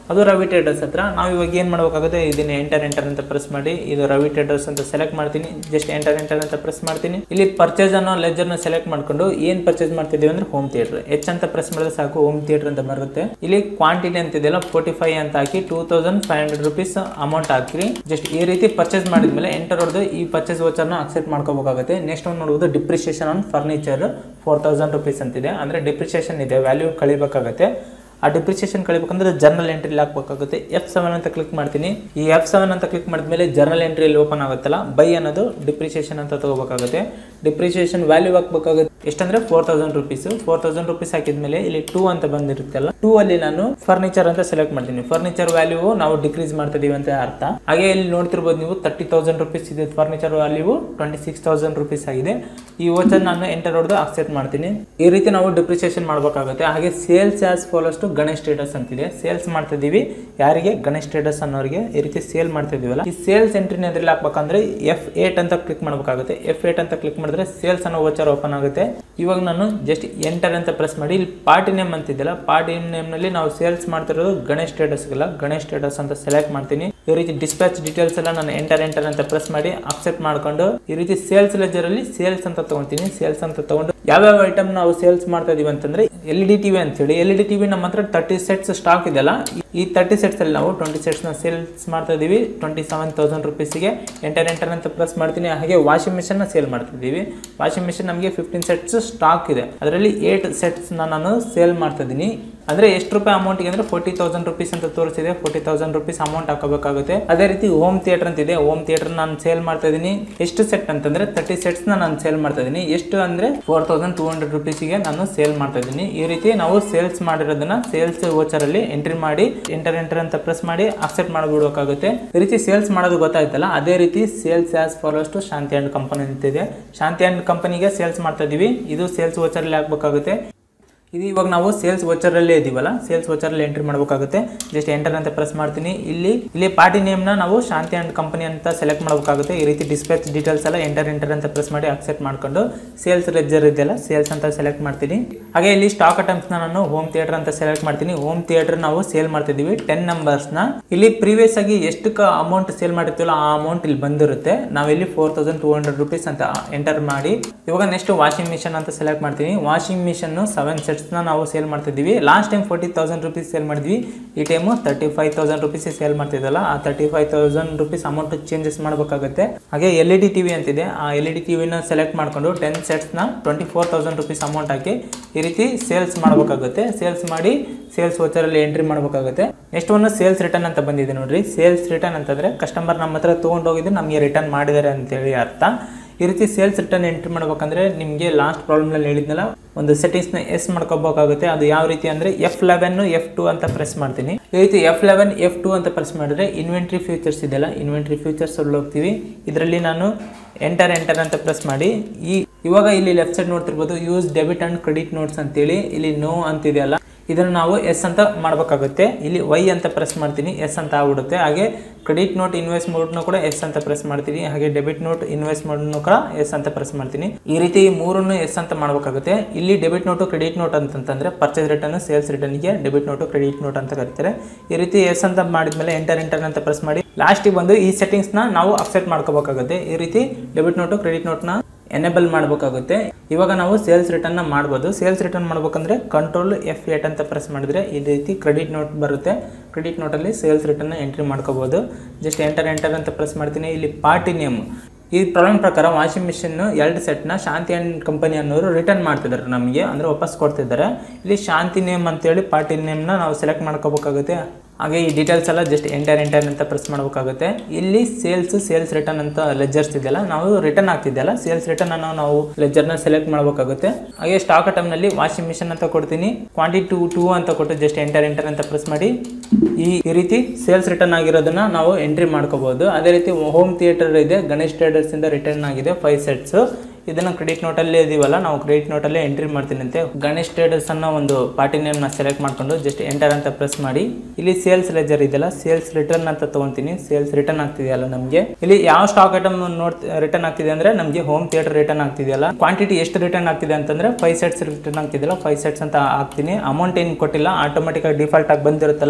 [SPEAKER 1] ಅದು ರವಿ ಟ್ರೇಡರ್ಸ್ ಹತ್ರ ನಾವು ಇವಾಗ ಏನು ಮಾಡಬೇಕಾಗುತ್ತೆ ಇದನ್ನ ಎಂಟರ್ ಎಂಟರ್ ಅಂತ ಪ್ರೆಸ್ ಮಾಡಿ ಇದು ರವಿ ಟ್ರೇಡರ್ಸ್ ಅಂತ ಸೆಲೆಕ್ಟ್ ಮಾಡ್ತೀನಿ ಜಸ್ಟ್ ಎಂಟರ್ ಎಂಟರ್ ಅಂತ ಪ್ರೆಸ್ ಮಾಡ್ತೀನಿ ಇಲ್ಲಿ ಪರ್ಚೇಸ್ ಅನ್ನೋ ಲೆಜರ್ನ ಸೆಲೆಕ್ಟ್ ಮಾಡ್ಕೊಂಡು ಏನು ಪರ್ಚೇಸ್ ಮಾಡ್ತಿದ್ದೀವಿ ಅಂದ್ರೆ ಹೋಮ್ ಥಿಯೇಟರ್ ಎಚ್ ಅಂತ ಪ್ರೆಸ್ ಮಾಡಿದ್ರೆ ಸಾಕು ಹೋಮ್ ಥಿಯೇಟರ್ ಅಂತ ಬರುತ್ತೆ ಇಲ್ಲಿ ಕ್ವಾಂಟಿಟಿ ಅಂತಿದೆಯಲ್ಲ ಫೋರ್ಟಿ ಫೈವ್ ಅಂತ ಹಾಕಿ two thousand five hundred rupees amount ಹಾಕಿ ಜಸ್ಟ್ ಈ ರೀತಿ ಪರ್ಚೇಸ್ ಮಾಡಿದ್ಮೇಲೆ ಎಂಟರ್ ಹೊಡೆದು ಈ ಪರ್ಚೇಸ್ ವೋಚರ್ನ ಅಕ್ಸೆಪ್ಟ್ ಮಾಡ್ಕೋಬೇಕಾಗುತ್ತೆ ನೆಕ್ಸ್ಟ್ ಒಂದು ನೋಡುವುದು depreciation on furniture four thousand rupees ಅಂತಿದೆ ಅಂದರೆ ಡಿಪ್ರಿಸಿಯೇಷನ್ ಇದೆ ವ್ಯಾಲ್ಯೂ ಕಳಿಬೇಕಾಗುತ್ತೆ ಆ ಡಿಪ್ರಿಸಿಯೇಷನ್ ಕಳಿಬೇಕಂದ್ರೆ ಜರ್ನಲ್ ಎಂಟ್ರಿ ಹಾಕ್ಬೇಕಾಗುತ್ತೆ ಎಫ್ ಸೆವೆನ್ ಅಂತ ಕ್ಲಿಕ್ ಮಾಡ್ತೀನಿ ಈ ಎಫ್ ಸೆವೆನ್ ಅಂತ ಕ್ಲಿಕ್ ಮಾಡಿದ್ಮೇಲೆ ಜರ್ನಲ್ ಎಂಟ್ರಿಯಲ್ಲಿ ಓಪನ್ ಆಗುತ್ತಲ್ಲ ಬೈ ಅನ್ನೋದು ಡಿಪ್ರಿಸಿಯೇಷನ್ ಅಂತ ತಗೋಬೇಕಾಗುತ್ತೆ ಡಿಪ್ರಿಸಿಯೇಷನ್ ವ್ಯಾಲ್ಯೂ ಹಾಕ್ಬೇಕಾಗುತ್ತೆ ಎಷ್ಟಂದ್ರೆ four thousand rupees four thousand rupees ಹಾಕಿದ್ಮೇಲೆ ಇಲ್ಲಿ ಟೂ ಅಂತ ಬಂದಿರುತ್ತಲ್ಲ ಟೂ ಅಲ್ಲಿ ನಾನು ಫರ್ನಿಚರ್ ಅಂತ ಸೆಲೆಕ್ಟ್ ಮಾಡ್ತೀನಿ ಫರ್ನಿಚರ್ ವ್ಯಾಲ್ಯೂ ನಾವು ಡಿಕ್ರೀಸ್ ಮಾಡ್ತಾ ಇದೀವಿ ಅಂತ ಅರ್ಥ ಹಾಗೆ ಇಲ್ಲಿ ನೋಡ್ತಿರ್ಬೋದು ನೀವು ತರ್ಟಿ ತೌಸಂಡ್ ರುಪೀಸ್ ಇದೆ furniture value twenty six thousand rupees ಆಗಿದೆ ಈ ವೋಚರ್ ನಾನು ಎಂಟರ್ ಹೊಡೆದು ಅಕ್ಸೆಪ್ಟ್ ಮಾಡ್ತೀನಿ ಈ ರೀತಿ ನಾವು ಡಿಪ್ರಿಸಿಯೇಷನ್ ಮಾಡಬೇಕಾಗುತ್ತೆ ಹಾಗೆ sales as follows to Ganesh traders ಅಂತಿದೆ ಸೇಲ್ಸ್ ಮಾಡ್ತಾ ಇದೀವಿ ಯಾರಿಗೆ ಗಣೇಶ್ ಟ್ರೇಡರ್ಸ್ ಅನ್ನೋರಿಗೆ ಈ ರೀತಿ ಸೇಲ್ ಮಾಡ್ತಾ ಇದೀವಲ್ಲ ಈ ಸೇಲ್ಸ್ ಎಂಟ್ರಿನ ಎದ್ರಲ್ಲಿ ಹಾಕ್ಬೇಕಂದ್ರೆ ಎಫ್ ಏಟ್ ಅಂತ ಕ್ಲಿಕ್ ಮಾಡಬೇಕಾಗುತ್ತೆ ಎಫ್ ಏಟ್ ಅಂತ ಕ್ಲಿಕ್ ಮಾಡಿದ್ರೆ ಸೇಲ್ಸ್ ಅನ್ನೋ ವೋಚರ್ ಓಪನ್ ಆಗುತ್ತೆ ಇವಾಗ ನಾನು ಜಸ್ಟ್ ಎಂಟರ್ ಅಂತ ಪ್ರೆಸ್ ಮಾಡಿ ಇಲ್ಲಿ ಪಾರ್ಟಿ ನೇಮ್ ಅಂತಿದ್ದಲ್ಲ ಪಾರ್ಟಿ ನೇಮ್ ನಲ್ಲಿ ನಾವು ಸೇಲ್ಸ್ ಮಾಡ್ತಿರೋದು ಗಣೇಶ್ ಟ್ರೇಡರ್ಸ್ಗೆಲ್ಲ ಗಣೇಶ್ ಟ್ರೇಡರ್ಸ್ ಅಂತ ಸೆಲೆಕ್ಟ್ ಮಾಡ್ತೀನಿ ಈ ರೀತಿ ಡಿಸ್ಪ್ಯಾಚ್ ಡೀಟೇಲ್ಸ್ ಎಲ್ಲ ನಾನು ಎಂಟರ್ ಎಂಟರ್ ಅಂತ ಪ್ರೆಸ್ ಮಾಡಿ ಅಕ್ಸೆಪ್ಟ್ ಮಾಡ್ಕೊಂಡು ಈ ರೀತಿ ಸೇಲ್ಸ್ ಲೆಜರ್ ಅಲ್ಲಿ ಸೇಲ್ಸ್ ಅಂತ ತಗೊಂತೀನಿ ಸೇಲ್ಸ್ ಅಂತ ತಗೊಂಡು ಯಾವ್ಯಾವ ಐಟಮ್ ನಾವು ಸೇಲ್ಸ್ ಮಾಡ್ತಾ ಇದೀವಿ ಅಂತಂದ್ರೆ ಎಲ್ ಡಿ ಟಿವಿ ಅಂತೇಳಿ ಎಲ್ ಡಿ ಟಿವಿ ನಮ್ಮ ಹತ್ರ ತರ್ಟಿ ಸೆಟ್ಸ್ ಸ್ಟಾಕ್ ಇದೆಯಲ್ಲ ಈ ತರ್ಟಿ ಸೆಟ್ಸ್ ಅಲ್ಲಿ ನಾವು ಟ್ವೆಂಟಿ ಸೆಟ್ಸ್ ನ ಸೇಲ್ಸ್ ಮಾಡ್ತಾ ಇದೀವಿ ಟ್ವೆಂಟಿ ಸೆವೆನ್ ತೌಸಂಡ್ ರುಪೀಸ್ಗೆ ಎಂಟರ್ ಎಂಟರ್ ಅಂತ ಪ್ರೆಸ್ ಮಾಡ್ತೀನಿ ಹಾಗೆ ವಾಷಿಂಗ್ ಮಿಷನ್ ನ ಸೇಲ್ ಮಾಡ್ತಾ ಇದೀವಿ ವಾಷಿಂಗ್ ಮಿಷನ್ ನಮಗೆ ಫಿಫ್ಟೀನ್ ಸೆಟ್ಸ್ ಸ್ಟಾಕ್ ಇದೆ ಅದರಲ್ಲಿ ಏಟ್ ಸೆಟ್ಸ್ ನಾನು ಸೇಲ್ ಮಾಡ್ತಾ ಇದೀನಿ ಅಂದ್ರೆ ಎಷ್ಟು ರೂಪಾಯಿ ಅಮೌಂಟ್ಗೆ ಅಂದ್ರೆ ಫೋರ್ಟಿ ತೌಸಂಡ್ ರುಪೀಸ್ ಅಂತ ತೋರಿಸಿದೆ ಫೋರ್ಟಿ ತೌಸಂಡ್ ರುಪೀಸ್ ಅಮೌಂಟ್ ಹಾಕೋಬೇಕಾಗುತ್ತೆ ಅದೇ ರೀತಿ ಹೋಮ್ ಥಿಯೇಟರ್ ಅಂತಿದೆ ಹೋಮ್ ಥಿಯೇಟರ್ ನಾನು ಸೇಲ್ ಮಾಡ್ತಾ ಇದೀನಿ ಎಷ್ಟು ಸೆಟ್ ಅಂತಂದ್ರೆ ತರ್ಟಿ ಸೆಟ್ಸ್ ನಾನು ಸೇಲ್ ಮಾಡ್ತಾ ಇದೀನಿ ಎಷ್ಟು ಅಂದ್ರೆ ಫೋರ್ ತೌಸಂಡ್ ಟೂ ಹಂಡ್ರೆಡ್ ರುಪೀಸ್ಗೆ ನಾನು ಸೇಲ್ ಮಾಡ್ತಾ ಇದೀನಿ ಈ ರೀತಿ ನಾವು ಸೇಲ್ಸ್ ಮಾಡಿರೋದನ್ನ ಸೇಲ್ಸ್ ವೋಚರ್ ಅಲ್ಲಿ ಎಂಟ್ರಿ ಮಾಡಿ ಎಂಟರ್ ಎಂಟರ್ ಅಂತ ಪ್ರೆಸ್ ಮಾಡಿ ಅಕ್ಸೆಪ್ಟ್ ಮಾಡಿಬಿಡಬೇಕಾಗುತ್ತೆ ಈ ರೀತಿ ಸೇಲ್ಸ್ ಮಾಡೋದು ಗೊತ್ತಾಯ್ತಲ್ಲ ಅದೇ ರೀತಿ sales as follows to Shanti and company ಅಂತಿದೆ ಶಾಂತಿ ಅಂಡ್ ಕಂಪನಿಗೆ ಸೇಲ್ಸ್ ಮಾಡ್ತಾ ಇದೀವಿ ಇದು ಸೇಲ್ಸ್ ವೋಚರ್ ಅಲ್ಲಿ ಹಾಕ್ಬೇಕಾಗುತ್ತೆ ಇದು ಇವಾಗ ನಾವು ಸೇಲ್ಸ್ ವೋಚರಲ್ಲೇ ಇದೀವಲ್ಲ ಸೇಲ್ಸ್ ವೋಚರಲ್ಲಿ ಎಂಟ್ರಿ ಮಾಡಬೇಕಾಗುತ್ತೆ ಜಸ್ಟ್ ಎಂಟರ್ ಅಂತ ಪ್ರೆಸ್ ಮಾಡ್ತೀನಿ ಇಲ್ಲಿ ಇಲ್ಲಿ ಪಾರ್ಟಿ ನೇಮ್ನ ನಾವು ಶಾಂತಿ ಅಂಡ್ ಕಂಪನಿ ಅಂತ ಸೆಲೆಕ್ಟ್ ಮಾಡಬೇಕಾಗುತ್ತೆ ಈ ರೀತಿ ಡಿಸ್ಪ್ಯಾಚ್ ಡೀಟೇಲ್ಸ್ ಎಲ್ಲ ಎಂಟರ್ ಎಂಟರ್ ಅಂತ ಪ್ರೆಸ್ ಮಾಡಿ ಅಕ್ಸೆಪ್ಟ್ ಮಾಡ್ಕೊಂಡು ಸೇಲ್ಸ್ ರೆಜರ್ ಇದೆಯಲ್ಲ ಸೇಲ್ಸ್ ಅಂತ ಸೆಲೆಕ್ಟ್ ಮಾಡ್ತೀನಿ ಹಾಗೆ ಇಲ್ಲಿ ಸ್ಟಾಕ್ ಐಟಮ್ಸ್ನ ನಾನು ಹೋಮ್ ಥಿಯೇಟರ್ ಅಂತ ಸೆಲೆಕ್ಟ್ ಮಾಡ್ತೀನಿ ಹೋಮ್ ಥಿಯೇಟರ್ ನಾವು ಸೇಲ್ ಮಾಡ್ತಿದ್ದೀವಿ ಟೆನ್ ನಂಬರ್ಸ್ನ ಇಲ್ಲಿ ಪ್ರೀವಿಯಸ್ ಆಗಿ ಎಷ್ಟು ಅಮೌಂಟ್ ಸೇಲ್ ಮಾಡಿರ್ತೀವಲ್ಲ ಆ ಅಮೌಂಟ್ ಇಲ್ಲಿ ಬಂದಿರುತ್ತೆ ನಾವಿಲ್ಲಿ four thousand two hundred rupees ಅಂತ ಎಂಟರ್ ಮಾಡಿ ಇವಾಗ ನೆಕ್ಸ್ಟ್ ವಾಷಿಂಗ್ ಮಿಷನ್ ಅಂತ ಸೆಲೆಕ್ಟ್ ಮಾಡ್ತೀನಿ ವಾಷಿಂಗ್ ಮಿಷನ್ ಸೆವೆನ್ ಸೆಟ್ಸ್ನ ನಾವು ಸೇಲ್ ಮಾಡ್ತಿದ್ದೀವಿ last time forty thousand rupees sale ಮಾಡಿದ್ವಿ ಈ time thirty five thousand rupees sale ಮಾಡ್ತಿದ್ದಲ್ಲ ಆ thirty five thousand rupees amount changes ಮಾಡಬೇಕಾಗುತ್ತೆ ಹಾಗೆ ಎಲ್ ಇ ಡಿ ಟಿವಿ ಅಂತಿದೆ ಆ ಎಲ್ ಇ ಡಿ ಟಿವಿನ ಸೆಲೆಕ್ಟ್ ಮಾಡ್ಕೊಂಡು ಟೆನ್ ಸೆಟ್ಸ್ನ twenty four thousand rupees amount ಹಾಕಿ ಈ ರೀತಿ ಸೇಲ್ಸ್ ಮಾಡಬೇಕಾಗುತ್ತೆ ಸೇಲ್ಸ್ ಮಾಡಿ ಸೇಲ್ಸ್ ವೋಚರಲ್ಲಿ ಎಂಟ್ರಿ ಮಾಡಬೇಕಾಗುತ್ತೆ ನೆಕ್ಸ್ಟ್ ಒಂದು ಸೇಲ್ಸ್ ರಿಟರ್ನ್ ಅಂತ ಬಂದಿದೆ ನೋಡ್ರಿ ಸೇಲ್ಸ್ ರಿಟರ್ನ್ ಅಂತಂದ್ರೆ ಕಸ್ಟಮರ್ ನಮ್ಮ ಹತ್ರ ತೊಗೊಂಡೋಗಿದ್ದು ನಮಗೆ ರಿಟರ್ನ್ ಮಾಡಿದ್ದಾರೆ ಅಂತೇಳಿ ಅರ್ಥ ಈ ರೀತಿ ಸೇಲ್ಸ್ ರಿಟರ್ನ್ ಎಂಟ್ರಿ ಮಾಡ್ಬೇಕಂದ್ರೆ ನಿಮಗೆ ಲಾಸ್ಟ್ ಪ್ರಾಬ್ಲಮ್ನಲ್ಲಿ ಹೇಳಿದ್ನಲ್ಲ ಒಂದು ಸೆಟ್ಟಿಂಗ್ಸ್ನ ಎಸ್ ಮಾಡ್ಕೋಬೇಕಾಗುತ್ತೆ ಅದು ಯಾವ ರೀತಿ ಅಂದರೆ ಎಫ್ ಲೆವೆನ್ ಎಫ್ ಟು ಅಂತ ಪ್ರೆಸ್ ಮಾಡ್ತೀನಿ ಈ ರೀತಿ ಎಫ್ ಲೆವೆನ್ ಎಫ್ ಟು ಅಂತ ಪ್ರೆಸ್ ಮಾಡಿದ್ರೆ ಇನ್ವೆಂಟ್ರಿ ಫ್ಯೂಚರ್ಸ್ ಇದೆಯಲ್ಲ ಇನ್ವೆಂಟ್ರಿ ಫ್ಯೂಚರ್ಸ್ ಅಲ್ಲಿ ಹೋಗ್ತೀವಿ ಇದರಲ್ಲಿ ನಾನು ಎಂಟರ್ ಎಂಟರ್ ಅಂತ ಪ್ರೆಸ್ ಮಾಡಿ ಈ ಇವಾಗ ಇಲ್ಲಿ ಲೆಫ್ಟ್ ಸೈಡ್ ನೋಡ್ತಿರ್ಬೋದು use debit and credit notes ಅಂತೇಳಿ ಇಲ್ಲಿ ನೋ ಅಂತಿದೆಯಲ್ಲ ಇದನ್ನು ನಾವು ಎಸ್ ಅಂತ ಮಾಡಬೇಕಾಗುತ್ತೆ ಇಲ್ಲಿ ವೈ ಅಂತ ಪ್ರೆಸ್ ಮಾಡ್ತೀನಿ ಎಸ್ ಅಂತ ಆಗ್ಬಿಡುತ್ತೆ ಹಾಗೆ ಕ್ರೆಡಿಟ್ ನೋಟ್ ಇನ್ವೆಸ್ಟ್ ಮೋಡ್ನು ಕೂಡ ಎಸ್ ಅಂತ ಪ್ರೆಸ್ ಮಾಡ್ತೀನಿ ಹಾಗೆ ಡೆಬಿಟ್ ನೋಟ್ ಇನ್ವೆಸ್ಟ್ ಮೋಡ್ನು ಕೂಡ ಎಸ್ ಅಂತ ಪ್ರೆಸ್ ಮಾಡ್ತೀನಿ ಈ ರೀತಿ ಈ ಮೂರನ್ನು ಎಸ್ ಅಂತ ಮಾಡಬೇಕಾಗುತ್ತೆ ಇಲ್ಲಿ ಡೆಬಿಟ್ ನೋಟು ಕ್ರೆಡಿಟ್ ನೋಟ್ ಅಂತಂತಂದ್ರೆ ಪರ್ಚೇಸ್ ರಿಟರ್ನ್ ಸೇಲ್ಸ್ ರಿಟರ್ನ್ಗೆ ಡೆಬಿಟ್ ನೋಟು ಕ್ರೆಡಿಟ್ ನೋಟ್ ಅಂತ ಕರೀತಾರೆ ಈ ರೀತಿ ಎಸ್ ಅಂತ ಮಾಡಿದ್ಮೇಲೆ ಎಂಟರ್ ಎಂಟರ್ ಅಂತ ಪ್ರೆಸ್ ಮಾಡಿ ಲಾಸ್ಟಿಗೆ ಬಂದು ಈ ಸೆಟ್ಟಿಂಗ್ಸ್ನ ನಾವು ಅಕ್ಸೆಪ್ಟ್ ಮಾಡ್ಕೋಬೇಕಾಗುತ್ತೆ ಈ ರೀತಿ ಡೆಬಿಟ್ ನೋಟು ಕ್ರೆಡಿಟ್ ನೋಟ್ನ ಎನೇಬಲ್ ಮಾಡಬೇಕಾಗುತ್ತೆ ಇವಾಗ ನಾವು ಸೇಲ್ಸ್ ರಿಟರ್ನ್ನ ಮಾಡ್ಬೋದು ಸೇಲ್ಸ್ ರಿಟರ್ನ್ ಮಾಡ್ಬೇಕಂದ್ರೆ ಕಂಟ್ರೋಲ್ ಎಫ್ ಏಟ್ ಅಂತ ಪ್ರೆಸ್ ಮಾಡಿದ್ರೆ ಈ ರೀತಿ ಕ್ರೆಡಿಟ್ ನೋಟ್ ಬರುತ್ತೆ ಕ್ರೆಡಿಟ್ ನೋಟಲ್ಲಿ ಸೇಲ್ಸ್ ರಿಟರ್ನ್ನ ಎಂಟ್ರಿ ಮಾಡ್ಕೋಬೋದು ಜಸ್ಟ್ ಎಂಟರ್ ಎಂಟರ್ ಅಂತ ಪ್ರೆಸ್ ಮಾಡ್ತೀನಿ ಇಲ್ಲಿ ಪಾರ್ಟಿ ನೇಮ್ ಈ ಪ್ರಾಬ್ಲಮ್ ಪ್ರಕಾರ ವಾಷಿಂಗ್ ಮಿಷಿನ್ ಎರಡು ಸೆಟ್ನ ಶಾಂತಿ ಆ್ಯಂಡ್ ಕಂಪನಿ ಅನ್ನೋರು ರಿಟರ್ನ್ ಮಾಡ್ತಿದ್ದಾರೆ ನಮಗೆ ಅಂದರೆ ವಾಪಸ್ ಕೊಡ್ತಿದ್ದಾರೆ ಇಲ್ಲಿ ಶಾಂತಿ ನೇಮ್ ಅಂತೇಳಿ ಪಾರ್ಟಿ ನೇಮ್ನ ನಾವು ಸೆಲೆಕ್ಟ್ ಮಾಡ್ಕೋಬೇಕಾಗುತ್ತೆ ಹಾಗೆ ಈ ಡೀಟೇಲ್ಸ್ ಎಲ್ಲ ಜಸ್ಟ್ ಎಂಟರ್ ಎಂಟರ್ ಅಂತ ಪ್ರೆಸ್ ಮಾಡಬೇಕಾಗುತ್ತೆ ಇಲ್ಲಿ ಸೇಲ್ಸ್ ಸೇಲ್ಸ್ ರಿಟರ್ನ್ ಅಂತ ಲೆಜರ್ಸ್ ಇದೆಯಲ್ಲ ನಾವು ರಿಟರ್ನ್ ಆಗ್ತಿದ್ದೆಲ್ಲ ಸೇಲ್ಸ್ ರಿಟರ್ನ್ ಅನ್ನು ನಾವು ಲೆಜರ್ನ ಸೆಲೆಕ್ಟ್ ಮಾಡಬೇಕಾಗುತ್ತೆ ಹಾಗೆ ಸ್ಟಾಕ್ ನಲ್ಲಿ ವಾಷಿಂಗ್ ಮಿಷನ್ ಅಂತ ಕೊಡ್ತೀನಿ ಕ್ವಾಂಟಿಟಿ ಟು ಟೂ ಅಂತ ಕೊಟ್ಟು ಜಸ್ಟ್ ಎಂಟರ್ ಎಂಟರ್ ಅಂತ ಪ್ರೆಸ್ ಮಾಡಿ ಈ ಈ ರೀತಿ ಸೇಲ್ಸ್ ರಿಟರ್ನ್ ಆಗಿರೋದನ್ನ ನಾವು ಎಂಟ್ರಿ ಮಾಡ್ಕೋಬಹುದು ಅದೇ ರೀತಿ ಹೋಮ್ ಥಿಯೇಟರ್ ಇದೆ ಗಣೇಶ್ ಟ್ರೇಡರ್ಸ್ ಇಂದ ರಿಟರ್ನ್ ಆಗಿದೆ ಫೈವ್ ಸೆಟ್ಸ್ ಇದನ್ನ ಕ್ರೆಡಿಟ್ ನೋಟಲ್ಲೇ ಇದೀವಲ್ಲ ನಾವು ಕ್ರೆಡಿಟ್ ನೋಟಲ್ಲೇ ಎಂಟ್ರಿ ಮಾಡ್ತೀನಿ ಅಂತೆ ಗಣೇಶ್ ಟ್ರೇಡರ್ಸ್ ಅನ್ನೋ ಒಂದು ಪಾರ್ಟಿ ನೇಮ್ನ ಸೆಲೆಕ್ಟ್ ಮಾಡ್ಕೊಂಡು ಜಸ್ಟ್ ಎಂಟರ್ ಅಂತ ಪ್ರೆಸ್ ಮಾಡಿ ಇಲ್ಲಿ ಸೇಲ್ಸ್ ಲೆಜರ್ ಇದೆಯಲ್ಲ ಸೇಲ್ಸ್ ರಿಟರ್ನ್ ಅಂತ ತಗೊಂತೀನಿ ಸೇಲ್ಸ್ ರಿಟರ್ನ್ ಆಗ್ತಿದೆಯಲ್ಲ ನಮಗೆ ಇಲ್ಲಿ ಯಾವ ಸ್ಟಾಕ್ ಐಟಮ್ ನೋಡ್ ರಿಟರ್ನ್ ಆಗ್ತಿದೆ ಅಂದ್ರೆ ನಮಗೆ ಹೋಮ್ ಥಿಯೇಟರ್ ರಿಟರ್ನ್ ಆಗ್ತಿದೆಯಲ್ಲ ಕ್ವಾಂಟಿಟಿ ಎಷ್ಟು ರಿಟರ್ನ್ ಆಗ್ತಿದೆ ಅಂತಂದ್ರೆ ಫೈವ್ ಸೆಟ್ಸ್ ರಿಟರ್ನ್ ಆಗ್ತಿದೆಯಲ್ಲ ಫೈವ್ ಸೆಟ್ಸ್ ಅಂತ ಹಾಕ್ತೀನಿ ಅಮೌಂಟ್ ಏನು ಕೊಟ್ಟಿಲ್ಲ ಆಟೋಮೆಟಿಕ್ ಆಗಿ ಡಿಫಾಲ್ಟ್ ಆಗಿ ಬಂದಿರುತ್ತಲ್ಲ